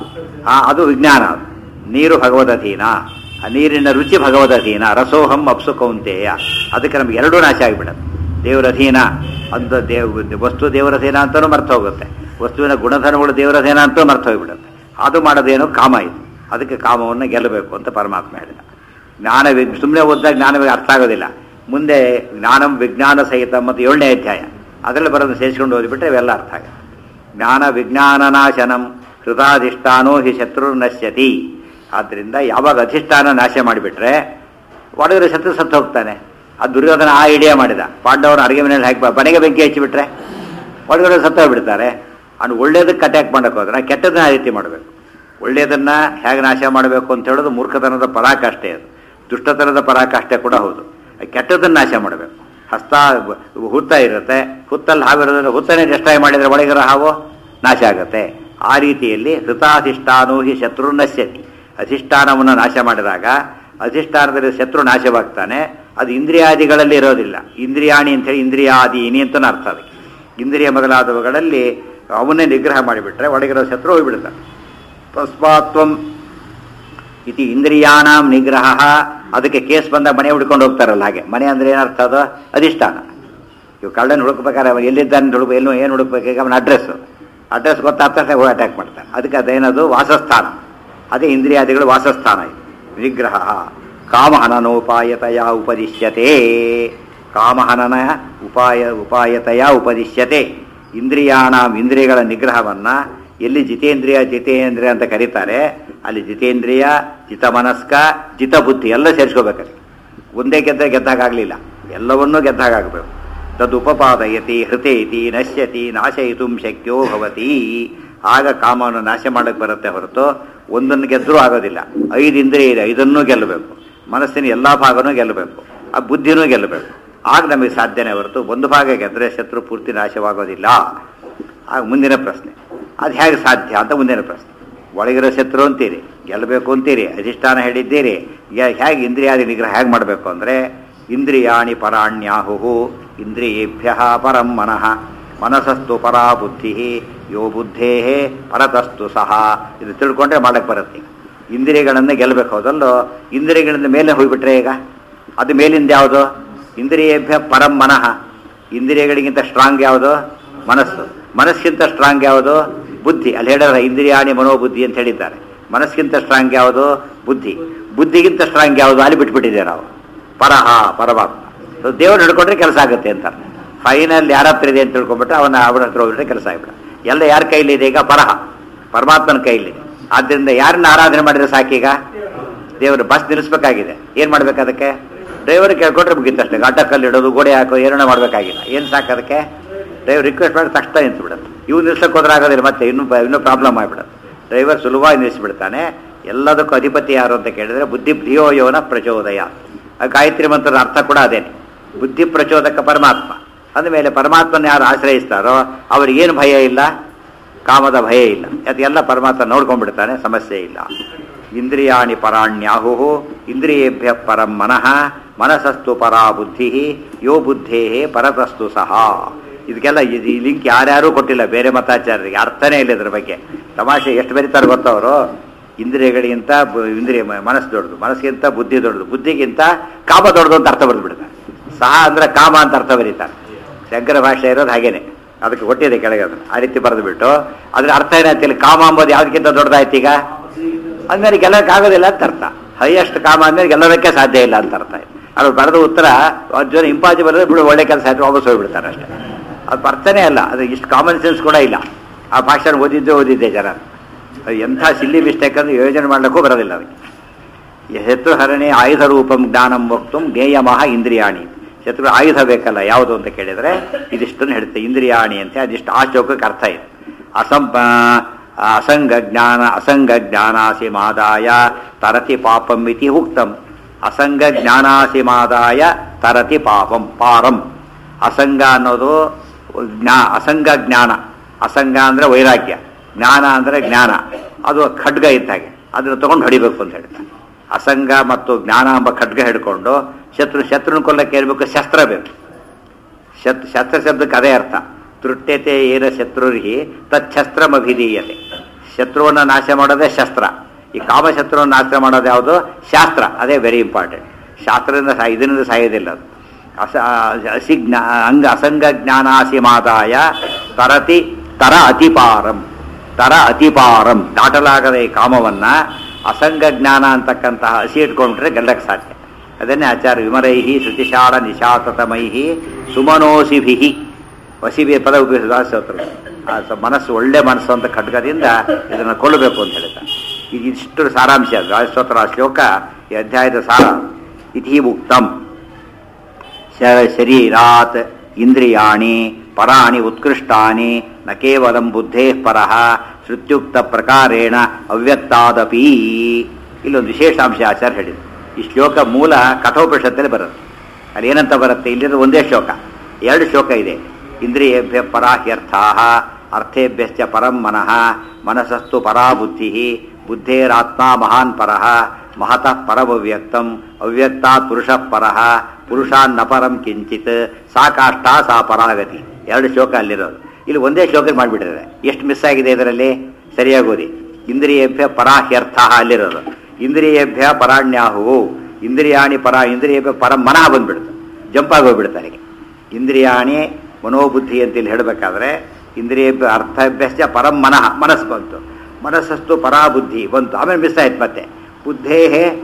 ಆ ಅದು ವಿಜ್ಞಾನ ಅದು. ನೀರು ಭಗವದಧೀನ ಆ ನೀರಿನ ರುಚಿ ಭಗವದಧೀನ ರಸೋಹಂ ಅಪ್ಸು ಕೌಂತೆಯ ಅದಕ್ಕೆ ನಮ್ಗೆ ಎರಡೂ ನಾಶ ಆಗಿಬಿಡುತ್ತೆ ದೇವರ ಅಧೀನ ಅಂತ ದೇವ್ ವಸ್ತು ದೇವರ ಅಧೀನ ಅಂತಲೂ ಮರ್ತ ಹೋಗುತ್ತೆ ವಸ್ತುವಿನ ಗುಣಧರ್ಮಗಳು ದೇವರ ಅಧೀನ ಅಂತಲೂ ಮರ್ತ ಹೋಗ್ಬಿಡುತ್ತೆ ಅದು ಮಾಡೋದೇನು ಕಾಮ ಇದು ಅದಕ್ಕೆ ಕಾಮವನ್ನು ಗೆಲ್ಲಬೇಕು ಅಂತ ಪರಮಾತ್ಮ ಹೇಳಿದ ಜ್ಞಾನ ಸುಮ್ಮನೆ ಓದಿದಾಗ ಜ್ಞಾನ ಅರ್ಥ ಆಗೋದಿಲ್ಲ ಮುಂದೆ ಜ್ಞಾನಂ ವಿಜ್ಞಾನ ಸಹಿತ ಮತ್ತು ಏಳನೇ ಅಧ್ಯಾಯ ಅದರಲ್ಲಿ ಬರೋದು ಸೇರಿಸ್ಕೊಂಡು ಓದಿಬಿಟ್ರೆ ಇವೆಲ್ಲ ಅರ್ಥ ಆಗುತ್ತೆ ಜ್ಞಾನ ವಿಜ್ಞಾನ ನಾಶನಂ ಕೃತಾಧಿಷ್ಠಾನೋ ಹಿ ಶತ್ರು ನಶ್ಯತಿ ಆದ್ದರಿಂದ ಯಾವಾಗ ಅಧಿಷ್ಠಾನ ನಾಶ ಮಾಡಿಬಿಟ್ರೆ ಒಳಗಡೆ ಶತ್ರು ಸತ್ತು ಹೋಗ್ತಾನೆ ಆ ದುರ್ಯೋಧನ ಆ ಐಡಿಯಾ ಮಾಡಿದ ಪಾಂಡವರ ಅಡಿಗೆ ಮನೆಯಲ್ಲಿ ಹಾಕಿ ಮನೆಗೆ ಬೆಂಕಿ ಹಚ್ಚಿಬಿಟ್ರೆ ಒಳಗಡೆ ಸತ್ತು ಹೋಗ್ಬಿಡ್ತಾರೆ ಅವ್ನು ಒಳ್ಳೇದಕ್ಕೆ ಅಟ್ಯಾಕ್ ಮಾಡಕ್ಕೆ ಹೋದ್ರೆ ಕೆಟ್ಟದನ್ನ ಆ ರೀತಿ ಮಾಡಬೇಕು ಒಳ್ಳೆಯದನ್ನ ಹೇಗೆ ನಾಶ ಮಾಡಬೇಕು ಅಂತ ಹೇಳೋದು ಮೂರ್ಖತನದ ಪರಾಕಾಷ್ಠೆ ಅದು ದುಷ್ಟತನದ ಪರಾಕಾಷ್ಠೆ ಕೂಡ ಹೌದು ಕೆಟ್ಟದನ್ನ ನಾಶ ಮಾಡಬೇಕು ಹಸ್ತ ಹುತ್ತ ಇರುತ್ತೆ ಹುತ್ತಲ್ಲಿ ಹಾವಿರೋದ್ರೆ ಹುತ್ತನೇ ಡಿಸ್ಟ್ರಾಯ್ ಮಾಡಿದರೆ ಒಳಗಿರೋ ಹಾವು ನಾಶ ಆಗುತ್ತೆ ಆ ರೀತಿಯಲ್ಲಿ ಹೃತಾಧಿಷ್ಠಾನೋ ಹಿ ಶತ್ರು ನಶ್ಯತಿ ಅಧಿಷ್ಠಾನವನ್ನು ನಾಶ ಮಾಡಿದಾಗ ಅಧಿಷ್ಠಾನದಲ್ಲಿ ಶತ್ರು ನಾಶವಾಗ್ತಾನೆ ಅದು ಇಂದ್ರಿಯಾದಿಗಳಲ್ಲಿ ಇರೋದಿಲ್ಲ ಇಂದ್ರಿಯಾಣಿ ಅಂತೇಳಿ ಇಂದ್ರಿಯಾದೀನಿ ಅಂತಲೂ ಅರ್ಥ ಅದಕ್ಕೆ ಇಂದ್ರಿಯ ಮೊದಲಾದವುಗಳಲ್ಲಿ ಅವನ್ನೇ ನಿಗ್ರಹ ಮಾಡಿಬಿಟ್ರೆ ಒಳಗಿರೋ ಶತ್ರು ಹೋಗ್ಬಿಡ್ತಾನೆ ತಸ್ಮಾತ್ವಂ ಇತಿ ಇಂದ್ರಿಯಾಣಾಂ ನಿಗ್ರಹ ಅದಕ್ಕೆ ಕೇಸ್ ಬಂದಾಗ ಮನೆ ಹುಡ್ಕೊಂಡು ಹೋಗ್ತಾರಲ್ಲ ಹಾಗೆ ಮನೆ ಅಂದ್ರೆ ಏನರ್ಥ ಅದು ಅಧಿಷ್ಠಾನ ಇವು ಕಳ್ಳನ ಹುಡುಕ್ಬೇಕಾದ್ರೆ ಅವನು ಎಲ್ಲಿದ್ದಾನೆ ಹುಡುಕ ಎಲ್ಲೋ ಏನು ಹುಡುಕ್ಬೇಕು ಅವನ ಅಡ್ರೆಸ್ ಅಡ್ರೆಸ್ ಗೊತ್ತಾದ ತಕ್ಷಣ ಹೋಗಿ ಅಟ್ಯಾಕ್ ಮಾಡ್ತಾನೆ ಅದಕ್ಕೆ ಅದೇನದು ವಾಸಸ್ಥಾನ ಅದೇ ಇಂದ್ರಿಯಾದಿಗಳು ವಾಸಸ್ಥಾನ ಇದು ನಿಗ್ರಹ ಕಾಮಹನನೋಪಾಯತಯ ಉಪದಿಶ್ಯತೆ ಕಾಮಹನನ ಉಪಾಯ ಉಪಾಯತಯ ಉಪದಿಶ್ಯತೆ ಇಂದ್ರಿಯಾಣಾಂ ಇಂದ್ರಿಯಗಳ ನಿಗ್ರಹವನ್ನ ಎಲ್ಲಿ ಜಿತೇಂದ್ರಿಯ ಜಿತೇಂದ್ರಿಯ ಅಂತ ಕರೀತಾರೆ ಅಲ್ಲಿ ಜಿತೇಂದ್ರಿಯ ಜಿತಮನಸ್ಕ ಜಿತಬುದ್ಧಿ ಎಲ್ಲ ಸೇರಿಸ್ಕೋಬೇಕಲ್ಲಿ ಒಂದೇ ಗೆದ್ದರೆ ಗೆದ್ದಾಗಲಿಲ್ಲ ಎಲ್ಲವನ್ನೂ ಗೆದ್ದಾಗಬೇಕು ತದುಪಪಾದಯತಿ ಹೃತೇತಿ ನಶ್ಯತಿ ನಾಶಯಿತು ಶಕ್ಯೋ ಭವತಿ ಆಗ ಕಾಮವನ್ನು ನಾಶ ಮಾಡಕ್ಕೆ ಬರುತ್ತೆ ಹೊರತು ಒಂದನ್ನು ಗೆದ್ದರೂ ಆಗೋದಿಲ್ಲ ಐದು ಇಂದ್ರಿಯ ಇದೆ ಐದನ್ನೂ ಗೆಲ್ಲಬೇಕು ಮನಸ್ಸಿನ ಎಲ್ಲ ಭಾಗನೂ ಗೆಲ್ಲಬೇಕು ಆ ಬುದ್ಧಿನೂ ಗೆಲ್ಲಬೇಕು ಆಗ ನಮಗೆ ಸಾಧ್ಯನೇ ಹೊರತು ಒಂದು ಭಾಗ ಗೆದ್ದರೆ ಶತ್ರು ಪೂರ್ತಿ ನಾಶವಾಗೋದಿಲ್ಲ ಆಗ ಮುಂದಿನ ಪ್ರಶ್ನೆ ಅದು ಹೇಗೆ ಸಾಧ್ಯ ಅಂತ ಮುಂದಿನ ಪ್ರಶ್ನೆ ಒಳಗಿರೋ ಶತ್ರು ಅಂತೀರಿ ಗೆಲ್ಲಬೇಕು ಅಂತೀರಿ ಅಧಿಷ್ಠಾನ ಹೇಳಿದ್ದೀರಿ ಯ- ಹೇಗೆ ಇಂದ್ರಿಯಾದಿ ನಿಗ್ರಹ ಹೇಗೆ ಮಾಡಬೇಕು ಅಂದರೆ ಇಂದ್ರಿಯಾಣಿ ಪರಾಣ್ಯಾಹು ಇಂದ್ರಿಯೇಭ್ಯ ಪರಂ ಮನಃ ಮನಸ್ಸಸ್ತು ಪರಾ ಬುದ್ಧಿ ಯೋ ಬುದ್ಧೇ ಪರತಸ್ತು ಸಹ ಇದು ತಿಳ್ಕೊಂಡ್ರೆ ಮಾಡಕ್ಕೆ ಬರುತ್ತೆ ಇಂದ್ರಿಯಗಳನ್ನು ಗೆಲ್ಲಬೇಕು ಹೌದಲ್ಲೋ ಇಂದ್ರಿಯಗಳಿಂದ ಮೇಲೆ ಹೋಗ್ಬಿಟ್ರೆ ಈಗ ಅದು ಮೇಲಿಂದ ಯಾವುದು ಇಂದ್ರಿಯೇಭ್ಯ ಪರಂ ಮನಃ ಇಂದ್ರಿಯಗಳಿಗಿಂತ ಸ್ಟ್ರಾಂಗ್ ಯಾವುದು ಮನಸ್ಸು ಮನಸ್ಸಿಗಿಂತ ಸ್ಟ್ರಾಂಗ್ ಯಾವುದು ಬುದ್ಧಿ ಅಲ್ಲಿ ಹೇಳಿದ್ರೆ ಇಂದ್ರಿಯಾಣಿ ಮನೋಬುದ್ಧಿ ಅಂತ ಹೇಳಿದ್ದಾರೆ ಮನಸ್ಸಿಗಿಂತ ಸ್ಟ್ರಾಂಗ್ ಯಾವುದು ಬುದ್ಧಿ ಬುದ್ಧಿಗಿಂತ ಸ್ಟ್ರಾಂಗ್ ಯಾವುದು ಅಲ್ಲಿ ಬಿಟ್ಬಿಟ್ಟಿದ್ದೇವೆ ನಾವು ಪರಹ ಪರಮಾತ್ಮ ಸೊ ದೇವ್ರು ಹಿಡ್ಕೊಂಡ್ರೆ ಕೆಲಸ ಆಗುತ್ತೆ ಅಂತ ಫೈನಲ್ ಯಾರ ಹತ್ರ ಇದೆ ಅಂತ ತಿಳ್ಕೊಂಡ್ಬಿಟ್ರೆ ಅವನ ಅವನ ಹತ್ರ ಹೋಗ್ಬಿಟ್ರೆ ಕೆಲಸ ಆಗ್ಬಿಡ ಎಲ್ಲ ಯಾರ ಕೈಲಿದೆ ಈಗ ಪರಹ ಪರಮಾತ್ಮನ ಕೈಲಿದೆ ಆದ್ದರಿಂದ ಯಾರನ್ನ ಆರಾಧನೆ ಮಾಡಿದ್ರೆ ಸಾಕೀಗ ದೇವರು ಬಸ್ ನಿಲ್ಲಿಸ್ಬೇಕಾಗಿದೆ ಏನ್ ಮಾಡ್ಬೇಕು ಅದಕ್ಕೆ ಡ್ರೈವರ್ ಕೇಳ್ಕೊಂಡ್ರೆ ಮುಗೀತಷ್ಟೇ ಘಟಕಲ್ಲಿ ಇಡೋದು ಗೋಡೆ ಹಾಕೋ ಏನೋ ಮಾಡ್ಬೇಕಾಗಿಲ್ಲ ಏನು ಸಾಕು ಅದಕ್ಕೆ ಡ್ರೈವರ್ ರಿಕ್ವೆಸ್ಟ್ ಮಾಡಿ ತಕ್ಷಣ ನಿಂತ್ಬಿಡುತ್ತೆ ಇವು ನಿಲ್ಸಕ್ಕೆ ಹೋದ್ರೆ ಆಗೋದಿಲ್ಲ ಮತ್ತೆ ಇನ್ನೂ ಪ- ಇನ್ನೂ ಪ್ರಾಬ್ಲಮ್ ಆಗಿಬಿಡುತ್ತೆ ಡ್ರೈವರ್ ಸುಲಭವಾಗಿ ನಿಲ್ಲಿಸ್ಬಿಡ್ತಾನೆ ಎಲ್ಲದಕ್ಕೂ ಅಧಿಪತಿ ಯಾರು ಅಂತ ಕೇಳಿದ್ರೆ ಬುದ್ಧಿ ಧಿಯೋ ಯೋನ ಪ್ರಚೋದಯ ಆ ಗಾಯತ್ರಿ ಮಂತ್ರದ ಅರ್ಥ ಕೂಡ ಅದೇನೆ ಬುದ್ಧಿ ಪ್ರಚೋದಕ ಪರಮಾತ್ಮ ಅಂದಮೇಲೆ ಪರಮಾತ್ಮನ ಯಾರು ಆಶ್ರಯಿಸ್ತಾರೋ ಅವ್ರಿಗೇನು ಭಯ ಇಲ್ಲ ಕಾಮದ ಭಯ ಇಲ್ಲ ಅದೆಲ್ಲ ಪರಮಾತ್ಮ ನೋಡ್ಕೊಂಡ್ಬಿಡ್ತಾನೆ ಸಮಸ್ಯೆ ಇಲ್ಲ ಇಂದ್ರಿಯಾಣಿ ಪರಾಣ್ಯಾಹು ಇಂದ್ರಿಯೇಭ್ಯ ಪರಂ ಮನಃ ಮನಸಸ್ತು ಪರಾ ಬುದ್ಧಿ ಯೋ ಬುದ್ಧೇ ಪರತಸ್ತು ಸಹ ಇದಕ್ಕೆಲ್ಲ ಇದು ಈ ಲಿಂಕ್ ಯಾರ್ಯಾರೂ ಕೊಟ್ಟಿಲ್ಲ ಬೇರೆ ಮತಾಚಾರ್ಯರಿಗೆ ಅರ್ಥನೇ ಇಲ್ಲ ಇದ್ರ ಬಗ್ಗೆ ತಮಾಷೆ ಎಷ್ಟು ಬರೀತಾರೆ ಗೊತ್ತವರು ಇಂದ್ರಿಯಗಳಿಗಿಂತ ಬು- ಇಂದ್ರಿಯ ಮ- ಮನಸ್ಸು ದೊಡ್ಡದು ಮನಸ್ಸಿಗಿಂತ ಬುದ್ಧಿ ದೊಡ್ಡದು ಬುದ್ಧಿಗಿಂತ ಕಾಮ ದೊಡ್ಡದು ಅಂತ ಅರ್ಥ ಬರೆದ್ಬಿಡ್ತಾರೆ ಸಹ ಅಂದ್ರೆ ಕಾಮ ಅಂತ ಅರ್ಥ ಬರೀತಾರೆ ಶಂಕರ ಭಾಷೆ ಇರೋದು ಹಾಗೇನೆ ಅದಕ್ಕೆ ಕೊಟ್ಟಿದೆ ಕೆಳಗೆ ಅದನ್ನು ಆ ರೀತಿ ಬರೆದು ಬಿಟ್ಟು ಅದ್ರ ಅರ್ಥ ಏನಾಯ್ತಿಲ್ಲ ಕಾಮ ಅಂಬೋದು ಯಾವ್ದಕ್ಕಿಂತ ದೊಡ್ಡದಾಯ್ತು ಈಗ ಅಂದ್ಮೇಲೆ ಗೆಲ್ಲಕ್ಕಾಗೋದಿಲ್ಲ ಅಂತ ಅರ್ಥ ಹೈಯೆಸ್ಟ್ ಕಾಮ ಅಂದ್ಮೇಲೆ ಗೆಲ್ಲೋದಕ್ಕೆ ಸಾಧ್ಯ ಇಲ್ಲ ಅಂತ ಅರ್ಥ ಅದು ಬರೆದ ಉತ್ತರ ಅರ್ಜುನ ಇಂಪಾಸಿಬಲ್ ಬಿಡು ಒಳ್ಳೆ ಕೆಲಸ ಆಯ್ತು ವಾಪಸ್ ಹೋಗ್ಬಿಡ್ತಾರೆ ಅಷ್ಟೇ ಅದು ಅರ್ಥನೇ ಅಲ್ಲ ಅದು ಇಷ್ಟು ಕಾಮನ್ ಸೆನ್ಸ್ ಕೂಡ ಇಲ್ಲ ಆ ಭಾಷೆ ಓದಿದ್ದೇ ಓದಿದ್ದೆ ಜನ ಅದು ಎಂಥ ಸಿಲ್ಲಿ ಮಿಸ್ಟೇಕ್ ಅಂದ್ರೆ ಯೋಜನೆ ಮಾಡ್ಲಿಕ್ಕೂ ಬರೋದಿಲ್ಲ ಅದಕ್ಕೆ ಶತ್ರುಹರಣೆ ಆಯುಧ ರೂಪಂ ಜ್ಞಾನಂ ವಕ್ತು ಜ್ಞೇಯಮಃ ಇಂದ್ರಿಯಾಣಿ ಶತ್ರು ಆಯುಧ ಬೇಕಲ್ಲ ಯಾವುದು ಅಂತ ಕೇಳಿದರೆ ಇದಿಷ್ಟನ್ನು ಹೇಳುತ್ತೆ ಇಂದ್ರಿಯಾಣಿ ಅಂತ ಅದಿಷ್ಟು ಆ ಶ್ಲೋಕಕ್ಕೆ ಅರ್ಥ ಇದೆ ಅಸಂ ಆ, ಅಸಂಗ ಜ್ಞಾನ ಅಸಂಗ ಜ್ಞಾನಾಸಿ ಮಾದಾಯ ತರತಿ ಪಾಪಂ ಇತಿ ಉಕ್ತಂ ಅಸಂಗ ಜ್ಞಾನಾಸಿ ಮಾದಾಯ ತರತಿ ಪಾಪಂ ಪಾರಂ ಅಸಂಗ ಅನ್ನೋದು ಜ್ಞಾ ಅಸಂಗ ಜ್ಞಾನ ಅಸಂಗ ಅಂದ್ರೆ ವೈರಾಗ್ಯ ಜ್ಞಾನ ಅಂದ್ರೆ ಜ್ಞಾನ ಅದು ಖಡ್ಗ ಇದ್ದ ಹಾಗೆ ಅದನ್ನು ತಗೊಂಡು ಹೊಡಿಬೇಕು ಅಂತ ಹೇಳ್ತಾರೆ ಅಸಂಗ ಮತ್ತು ಜ್ಞಾನ ಎಂಬ ಖಡ್ಗ ಹಿಡ್ಕೊಂಡು ಶತ್ರು ಶತ್ರುನ ಕೊಲ್ಲಕ್ಕೆ ಇರಬೇಕು ಶಸ್ತ್ರ ಬೇಕು ಶತ್ ಶಸ್ತ್ರ ಶಬ್ದಕ್ಕೆ ಅದೇ ಅರ್ಥ ತೃಟ್ಯತೆ ಏನ ಶತ್ರುರ್ಹಿ ತಚ್ಛಸ್ತ್ರಮಭಿಧೀಯತೆ ಶತ್ರುವನ್ನು ನಾಶ ಮಾಡೋದೇ ಶಸ್ತ್ರ ಈ ಕಾಮಶತ್ರುವನ್ನು ನಾಶ ಮಾಡೋದು ಯಾವುದು ಶಾಸ್ತ್ರ ಅದೇ ವೆರಿ ಇಂಪಾರ್ಟೆಂಟ್ ಶಾಸ್ತ್ರದಿಂದ ಸಾ ಇದರಿಂದ ಸಾಯೋದಿಲ್ಲ ಅದು ಅಸ ಅಸಿ ಜ್ಞಾ ಅಂಗ ಅಸಂಗ ಜ್ಞಾನಾಸಿ ಮಾದಾಯ ತರತಿ ತರ ಅತಿಪಾರಂ ತರ ಅತಿಪಾರಂ ದಾಟಲಾಗದ ಈ ಕಾಮವನ್ನ ಅಸಂಗ ಜ್ಞಾನ ಅಂತಕ್ಕಂತಹ ಹಸಿ ಇಟ್ಕೊಂಡ್ರೆ ಗೆಲ್ಲಕ್ಕೆ ಸಾಧ್ಯ ಅದನ್ನೇ ಆಚಾರ್ಯ ವಿಮರೈಹಿ ಶ್ರುತಿಶಾಲ ನಿಶಾತತಮೈಹಿ ಸುಮನೋಸಿಭಿಹಿ ವಸಿಬಿ ಪದ ಉಪಯೋಗಿಸಿದ ಆ ಸ- ಮನಸ್ಸು ಒಳ್ಳೆ ಮನಸ್ಸು ಅಂತ ಖಡ್ಗದಿಂದ ಇದನ್ನು ಕೊಲ್ಲಬೇಕು ಅಂತ ಹೇಳ್ತಾರೆ ಇದು ಇಷ್ಟು ಸಾರಾಂಶ ಗಾಯಸ್ತೋತ್ರ ಆ ಶ್ಲೋಕ ಈ ಅಧ್ಯಾಯದ ಸಾರ ಇತಿ ಉಕ್ತಂ ಶ- ಶರೀರಾತ್ ಇಂದ್ರಿಯಾಣಿ ಪರಾಣಿ ಉತ್ಕೃಷ್ಟಾನಿ ನ ಕೇವಲಂ ಬುದ್ಧೇ ಪರಃ ಶ್ರುತ್ಯುಕ್ತ ಪ್ರಕಾರೇಣ ಅವ್ಯಕ್ತಾದಪಿ ಇಲ್ಲೊಂದು ವಿಶೇಷಾಂಶ ಆಚಾರ್ಯ ಹೇಳಿದ್ರು ಈ ಶ್ಲೋಕ ಮೂಲ ಕಠೋಪನಿಷತ್ತಲ್ಲಿ ಬರುತ್ತೆ ಅಲ್ಲಿ ಏನಂತ ಬರುತ್ತೆ ಇಲ್ಲಿರೋ ಒಂದೇ ಶ್ಲೋಕ ಎರಡು ಶ್ಲೋಕ ಇದೆ ಇಂದ್ರಿಯೇಭ್ಯ ಪರಾಹ್ಯರ್ಥಾ ಅರ್ಥೇಭ್ಯಶ್ಚ ಪರಂ ಮನಃ ಮನಸ್ಸಸ್ತು ಪರಾ ಬುದ್ಧಿ ಬುದ್ಧೇರಾತ್ಮ ಮಹಾನ್ ಪರಃ ಮಹತಃ ಪರಮವ್ಯಕ್ತಂ ಅವ್ಯಕ್ತಾತ್ ಪುರುಷಃ ಪರಃ ಪುರುಷಾನ್ನ ಪರಂ ಕಿಂಚಿತ್ ಸಾ ಕಾಷ್ಟ ಸಾ ಪರಾಗತಿ ಎರಡು ಶ್ಲೋಕ ಅಲ್ಲಿರೋದು ಇಲ್ಲಿ ಒಂದೇ ಶ್ಲೋಕ ಮಾಡಿಬಿಟ್ಟಿದ್ದಾರೆ ಎಷ್ಟು ಮಿಸ್ ಆಗಿದೆ ಇದರಲ್ಲಿ ಸರಿಯಾಗಿ ಓದಿ ಇಂದ್ರಿಯೇಭ್ಯ ಪರಾಹ್ಯರ್ಥ ಅಲ್ಲಿರೋದು ಇಂದ್ರಿಯೇಭ್ಯ ಪರಾಣ್ಯಾಹು ಇಂದ್ರಿಯಾಣಿ ಪರ ಇಂದ್ರಿಯೇಭ್ಯ ಪರ ಮನಃ ಬಂದ್ಬಿಡ್ತು ಜಂಪ್ ಆಗಿ ಹೋಗ್ಬಿಡುತ್ತೆ ಅಲ್ಲಿಗೆ ಇಂದ್ರಿಯಾಣಿ ಮನೋಬುದ್ಧಿ ಅಂತ ಇಲ್ಲಿ ಹೇಳಬೇಕಾದ್ರೆ ಇಂದ್ರಿಯೇಭ್ಯ ಅರ್ಥಭ್ಯಶ್ಚ ಪರಂ ಮನಃ ಮನಸ್ಸು ಬಂತು ಮನಸ್ಸಸ್ತು ಪರಾಬುದ್ಧಿ ಬಂತು ಆಮೇಲೆ ಮಿಸ್ ಆಯ್ತು ಮತ್ತೆ ಬುದ್ಧೇ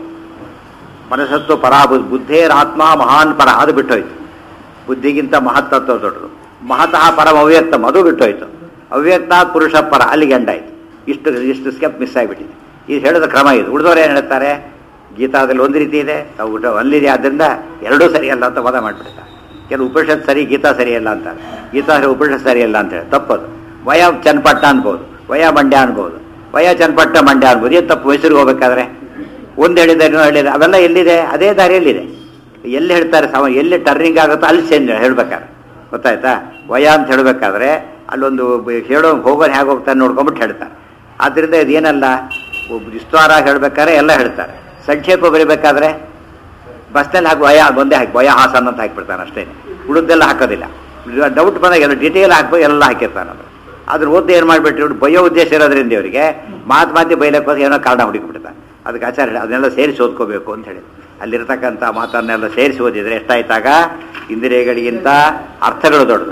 ಮನಸ್ಸತ್ತು ಪರಾಬುದ್ಧಿ ಬುದ್ಧೇರಾತ್ಮ ಮಹಾನ್ ಪರ ಅದು ಬಿಟ್ಟೋಯ್ತು ಬುದ್ಧಿಗಿಂತ ಮಹತ್ತತ್ವ ದೊಡ್ಡದು ಮಹತಃ ಪರಮ ಅವ್ಯಕ್ತಂ ಅದು ಬಿಟ್ಟೋಯ್ತು ಅವ್ಯಕ್ತ ಪುರುಷ ಪರ ಅಲ್ಲಿಗೆ ಎಂಡಾಯ್ತು ಇಷ್ಟು ಇಷ್ಟು ಸ್ಟೆಪ್ ಮಿಸ್ ಆಗಿಬಿಟ್ಟಿದೆ ಇದು ಹೇಳಿದ ಕ್ರಮ ಇದು ಉಳಿದವರು ಏನು ಹೇಳ್ತಾರೆ ಗೀತಾದಲ್ಲಿ ಒಂದು ರೀತಿ ಇದೆ ತಾವು ಊಟ ಅಲ್ಲಿದೆ ಆದ್ದರಿಂದ ಎರಡೂ ಸರಿಯಲ್ಲ ಅಂತ ವಾದ ಮಾಡಿಬಿಡ್ತಾರೆ ಕೆಲವು ಉಪನಿಷತ್ ಸರಿ ಗೀತಾ ಸರಿಯಲ್ಲ ಅಂತಾರೆ ಗೀತಾ ಸರಿ ಉಪನಿಷತ್ ಸರಿಯಲ್ಲ ಅಂತ ಹೇಳಿ ತಪ್ಪದು ವಯ ಚನ್ನಪಟ್ಟ ಅನ್ಬೋದು ವಯ ಮಂಡ್ಯ ಅನ್ಬೋದು ವಯ ಚನ್ನಪಟ್ಟ ಮಂಡ್ಯ ಅನ್ಬೋದು ಏನು ತಪ್ಪು ಮೈಸೂರಿಗೆ ಹೋಗ್ಬೇಕಾದ್ರೆ ಒಂದು ಹೇಳಿದೆ ಇನ್ನೊಂದು ಹೇಳಿದೆ ಅವೆಲ್ಲ ಎಲ್ಲಿದೆ ಅದೇ ದಾರಿಯಲ್ಲಿದೆ ಎಲ್ಲಿ ಹೇಳ್ತಾರೆ ಸಮ ಎಲ್ಲಿ ಟರ್ನಿಂಗ್ ಆಗುತ್ತೋ ಅಲ್ಲಿ ಚೇಂಜ್ ಹೇಳ್ಬೇಕಾದ್ರೆ ಗೊತ್ತಾಯ್ತಾ ವಯ ಅಂತ ಹೇಳಬೇಕಾದ್ರೆ ಅಲ್ಲೊಂದು ಬ- ಹೇಳೋ ಹೋಗೋನು ಹೇಗೆ ಹೋಗ್ತಾನೆ ನೋಡ್ಕೊಂಬಿಟ್ಟು ಹೇಳ್ತಾರೆ ಆದ್ದರಿಂದ ಇದೇನಲ್ಲ ಒಬ್ಬ ವಿಸ್ತಾರ ಹೇಳ್ಬೇಕಾದ್ರೆ ಎಲ್ಲ ಹೇಳ್ತಾರೆ ಸಂಕ್ಷೇಪ ಬರೀಬೇಕಾದ್ರೆ ಬಸ್ನಲ್ಲಿ ಹಾಕಿ ವಯ ಒಂದೇ ಹಾಕಿ ವಯ ಹಾಸನ್ ಅಂತ ಹಾಕಿಬಿಡ್ತಾನೆ ಅಷ್ಟೇ ಉಳಿದೆಲ್ಲ ಹಾಕೋದಿಲ್ಲ ಡೌಟ್ ಬಂದಾಗ ಎಲ್ಲ ಡೀಟೇಲ್ ಹಾಕ್ಬೇಕು ಎಲ್ಲ ಹಾಕಿರ್ತಾನೆ ಅದು ಅದ್ರ ಓದಿ ಏನು ಮಾಡಿಬಿಟ್ಟು ಬಯ್ಯೋ ಉದ್ದೇಶ ಇರೋದ್ರಿಂದ ಇವರಿಗೆ ಮಾತು ಮಾತಿ ಬೈಲಕ್ಕೆ ಹೋಗಿ ಏನೋ ಕಾರಣ ಹುಡುಕಿಬಿಡ್ತಾನೆ ಅದಕ್ಕೆ ಆಚಾರ ಹೇಳಿ ಅದನ್ನೆಲ್ಲ ಸೇರಿಸಿ ಓದ್ಕೋಬೇಕು ಅಂತ ಹೇಳಿ ಅಲ್ಲಿರ್ತಕ್ಕಂಥ ಮಾತನ್ನೆಲ್ಲ ಸೇರಿಸಿ ಓದಿದ್ರೆ ಎಷ್ಟಾಯ್ತಾಗ ಇಂದ್ರಿಯಗಳಿಗಿಂತ ಅರ್ಥಗಳು ದೊಡ್ಡದು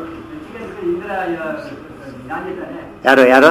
ಯಾರು ಯಾರು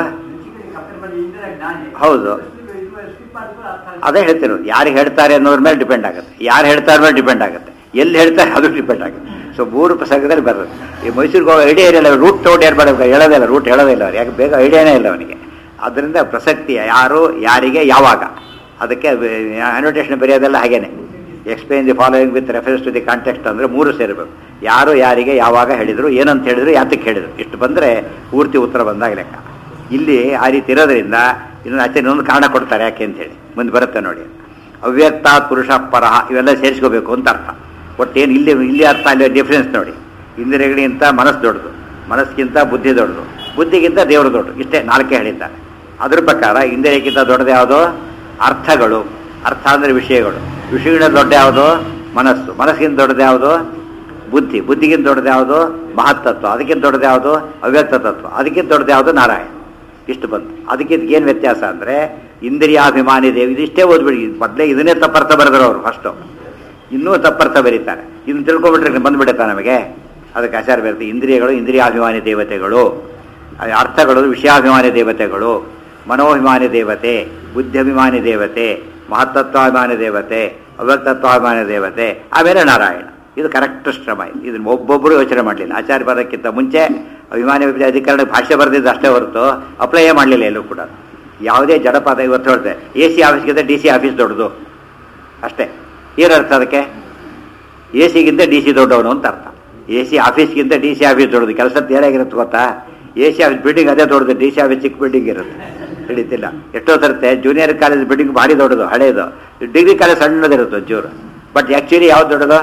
ಹೌದು ಅದೇ ಹೇಳ್ತಿರೋದು ಯಾರು ಹೇಳ್ತಾರೆ ಅನ್ನೋದ್ರ ಮೇಲೆ ಡಿಪೆಂಡ್ ಆಗುತ್ತೆ ಯಾರು ಹೇಳ್ತಾರೆ ಮೇಲೆ ಡಿಪೆಂಡ್ ಆಗುತ್ತೆ ಎಲ್ಲಿ ಹೇಳ್ತಾರೆ ಅದು ಡಿಪೆಂಡ್ ಆಗುತ್ತೆ ಸೊ ಮೂರು ಪ್ರಸಂಗದಲ್ಲಿ ಬರೋದು ಈ ಮೈಸೂರಿಗೆ ಹೋಗೋ ಐಡಿಯಾ ಇರಲ್ಲ ರೂಟ್ ತಗೊಂಡು ಏನು ಮಾಡಬೇಕು ಹೇಳೋದೇ ಇಲ್ಲ ರೂಟ್ ಹೇಳೋದೇ ಇಲ್ಲ ಅವ್ರು ಯಾಕೆ ಬೇಗ ಐಡಿಯಾನೇ ಇಲ್ಲ ಅವನಿಗೆ ಅದರಿಂದ ಪ್ರಸಕ್ತಿ ಯಾರು ಯಾರಿಗೆ ಯಾವಾಗ ಅದಕ್ಕೆ ಅನ್ವಿಟೇಷನ್ ಬರೆಯೋದೆಲ್ಲ ಹಾಗೇನೆ explain the following with reference to the context ಅಂದರೆ ಮೂರು ಸೇರಬೇಕು ಯಾರು ಯಾರಿಗೆ ಯಾವಾಗ ಹೇಳಿದ್ರು ಏನಂತ ಹೇಳಿದ್ರು ಯಾತಕ್ಕೆ ಹೇಳಿದ್ರು ಇಷ್ಟು ಬಂದರೆ ಪೂರ್ತಿ ಉತ್ತರ ಬಂದಾಗ ಲೆಕ್ಕ ಇಲ್ಲಿ ಆ ರೀತಿ ಇರೋದ್ರಿಂದ ಇನ್ನೊಂದು ಆಚೆ ಇನ್ನೊಂದು ಕಾರಣ ಕೊಡ್ತಾರೆ ಯಾಕೆ ಅಂತ ಹೇಳಿ ಮುಂದೆ ಬರುತ್ತೆ ನೋಡಿ ಅವ್ಯಕ್ತ ಪುರುಷ ಪರಹ ಇವೆಲ್ಲ ಸೇರಿಸ್ಕೋಬೇಕು ಅಂತ ಅರ್ಥ ಒಟ್ಟೇನು ಇಲ್ಲಿ ಇಲ್ಲಿ ಅರ್ಥ ಅಲ್ಲಿ ಡಿಫ್ರೆನ್ಸ್ ನೋಡಿ ಇಂದ್ರಿಯಗಳಿಗಿಂತ ಮನಸ್ಸು ದೊಡ್ಡದು ಮನಸ್ಸಿಗಿಂತ ಬುದ್ಧಿ ದೊಡ್ಡದು ಬುದ್ಧಿಗಿಂತ ದೇವರು ದೊಡ್ಡ ಇಷ್ಟೇ ನಾಲ್ಕೇ ಹೇಳಿದ್ದಾರೆ ಅದ್ರ ಪ್ರಕಾರ ಇಂದ್ರಿಯಕ್ಕಿಂತ ದೊಡ್ಡದು ಯಾವುದು ಅರ್ಥಗಳು ಅರ್ಥ ಅಂದರೆ ವಿಷಯಗಳು ವಿಷಯಗಳ ದೊಡ್ಡ ಯಾವುದು ಮನಸ್ಸು ಮನಸ್ಸಿಗಿಂತ ದೊಡ್ಡದು ಯಾವುದು ಬುದ್ಧಿ ಬುದ್ಧಿಗಿಂತ ದೊಡ್ಡದು ಯಾವುದು ಮಹತ್ತತ್ವ ಅದಕ್ಕಿಂತ ದೊಡ್ಡದು ಯಾವುದು ಅವ್ಯಕ್ತ ತತ್ವ ಅದಕ್ಕಿಂತ ದೊಡ್ಡದು ಯಾವುದು ನಾರಾಯಣ ಇಷ್ಟು ಬಂತು ಅದಕ್ಕೆ ಏನು ವ್ಯತ್ಯಾಸ ಅಂದರೆ ಇಂದ್ರಿಯಾಭಿಮಾನಿ ದೇವಿ ಇದಿಷ್ಟೇ ಓದ್ಬಿಡಿ ಮೊದಲೇ ಇದನ್ನೇ ತಪ್ಪರ್ಥ ಬರೆದ್ರು ಅವರು ಫಸ್ಟು ಇನ್ನೂ ತಪ್ಪರ್ಥ ಬರೀತಾರೆ ಇದನ್ನು ತಿಳ್ಕೊಬಿಟ್ರೆ ಬಂದ್ಬಿಡುತ್ತಾ ನಮಗೆ ಅದಕ್ಕೆ ಆಚಾರ ಬರುತ್ತೆ ಇಂದ್ರಿಯಗಳು ಇಂದ್ರಿಯಾಭಿಮಾನಿ ದೇವತೆಗಳು ಆ ಅರ್ಥಗಳು ವಿಷಯಾಭಿಮಾನಿ ದೇವತೆಗಳು ಮನೋಭಿಮಾನಿ ದೇವತೆ ಬುದ್ಧಿಭಿಮಾನಿ ದೇವತೆ ಮಹತ್ತತ್ವಾಭಿಮಾನಿ ದೇವತೆ ಅವ್ಯಕ್ತತ್ವಾಭಿಮಾನಿ ದೇವತೆ ಆಮೇಲೆ ನಾರಾಯಣ ಇದು ಕರೆಕ್ಟ್ ಶ್ರಮ ಇದು ಇದನ್ನು ಒಬ್ಬೊಬ್ಬರು ಯೋಚನೆ ಮಾಡಲಿಲ್ಲ ಆಚಾರ್ಯ ಬರೋಕ್ಕಿಂತ ಮುಂಚೆ ಅಭಿಮಾನಿ ಅಧಿಕರಣ ಭಾಷೆ ಬರೆದಿದ್ದು ಅಷ್ಟೇ ಹೊರತು ಅಪ್ಲೈಯೇ ಮಾಡಲಿಲ್ಲ ಎಲ್ಲೂ ಕೂಡ ಯಾವುದೇ ಜಡಪಾದ ಇವತ್ತು ಹೇಳ್ತೆ ಎ ಸಿ ಆಫೀಸ್ಗಿಂತ ಡಿ ಸಿ ಆಫೀಸ್ ದೊಡ್ಡದು ಅಷ್ಟೇ ಏನರ್ಥ ಅದಕ್ಕೆ ಎ ಸಿಗಿಂತ ಡಿ ಸಿ ದೊಡ್ಡವನು ಅಂತ ಅರ್ಥ ಎ ಸಿ ಆಫೀಸ್ಗಿಂತ ಡಿ ಸಿ ಆಫೀಸ್ ದೊಡ್ಡದು ಕೆಲಸ ಏನಾಗಿರುತ್ತೆ ಗೊತ್ತಾ ಎ ಸಿ ಆಫೀಸ್ ಬಿಲ್ಡಿಂಗ್ ಅದೇ ದೊಡ್ಡದು ಡಿ ಸಿ ಆಫೀಸ್ ಚಿಕ್ಕ ಬಿಲ್ಡಿಂಗ್ ಇರುತ್ತೆ ಹಿಡಿತಿಲ್ಲ ಎಷ್ಟೋ ತರುತ್ತೆ ಜೂನಿಯರ್ ಕಾಲೇಜ್ ಬಿಲ್ಡಿಂಗ್ ಭಾರಿ ದೊಡ್ಡದು ಹಳೇದು ಡಿಗ್ರಿ ಕಾಲೇಜ್ ಸಣ್ಣದಿರುತ್ತೆ ಒಂಚೂರು ಬಟ್ ಆ್ಯಕ್ಚುಲಿ ಯಾವ್ದು ದೊಡ್ಡದು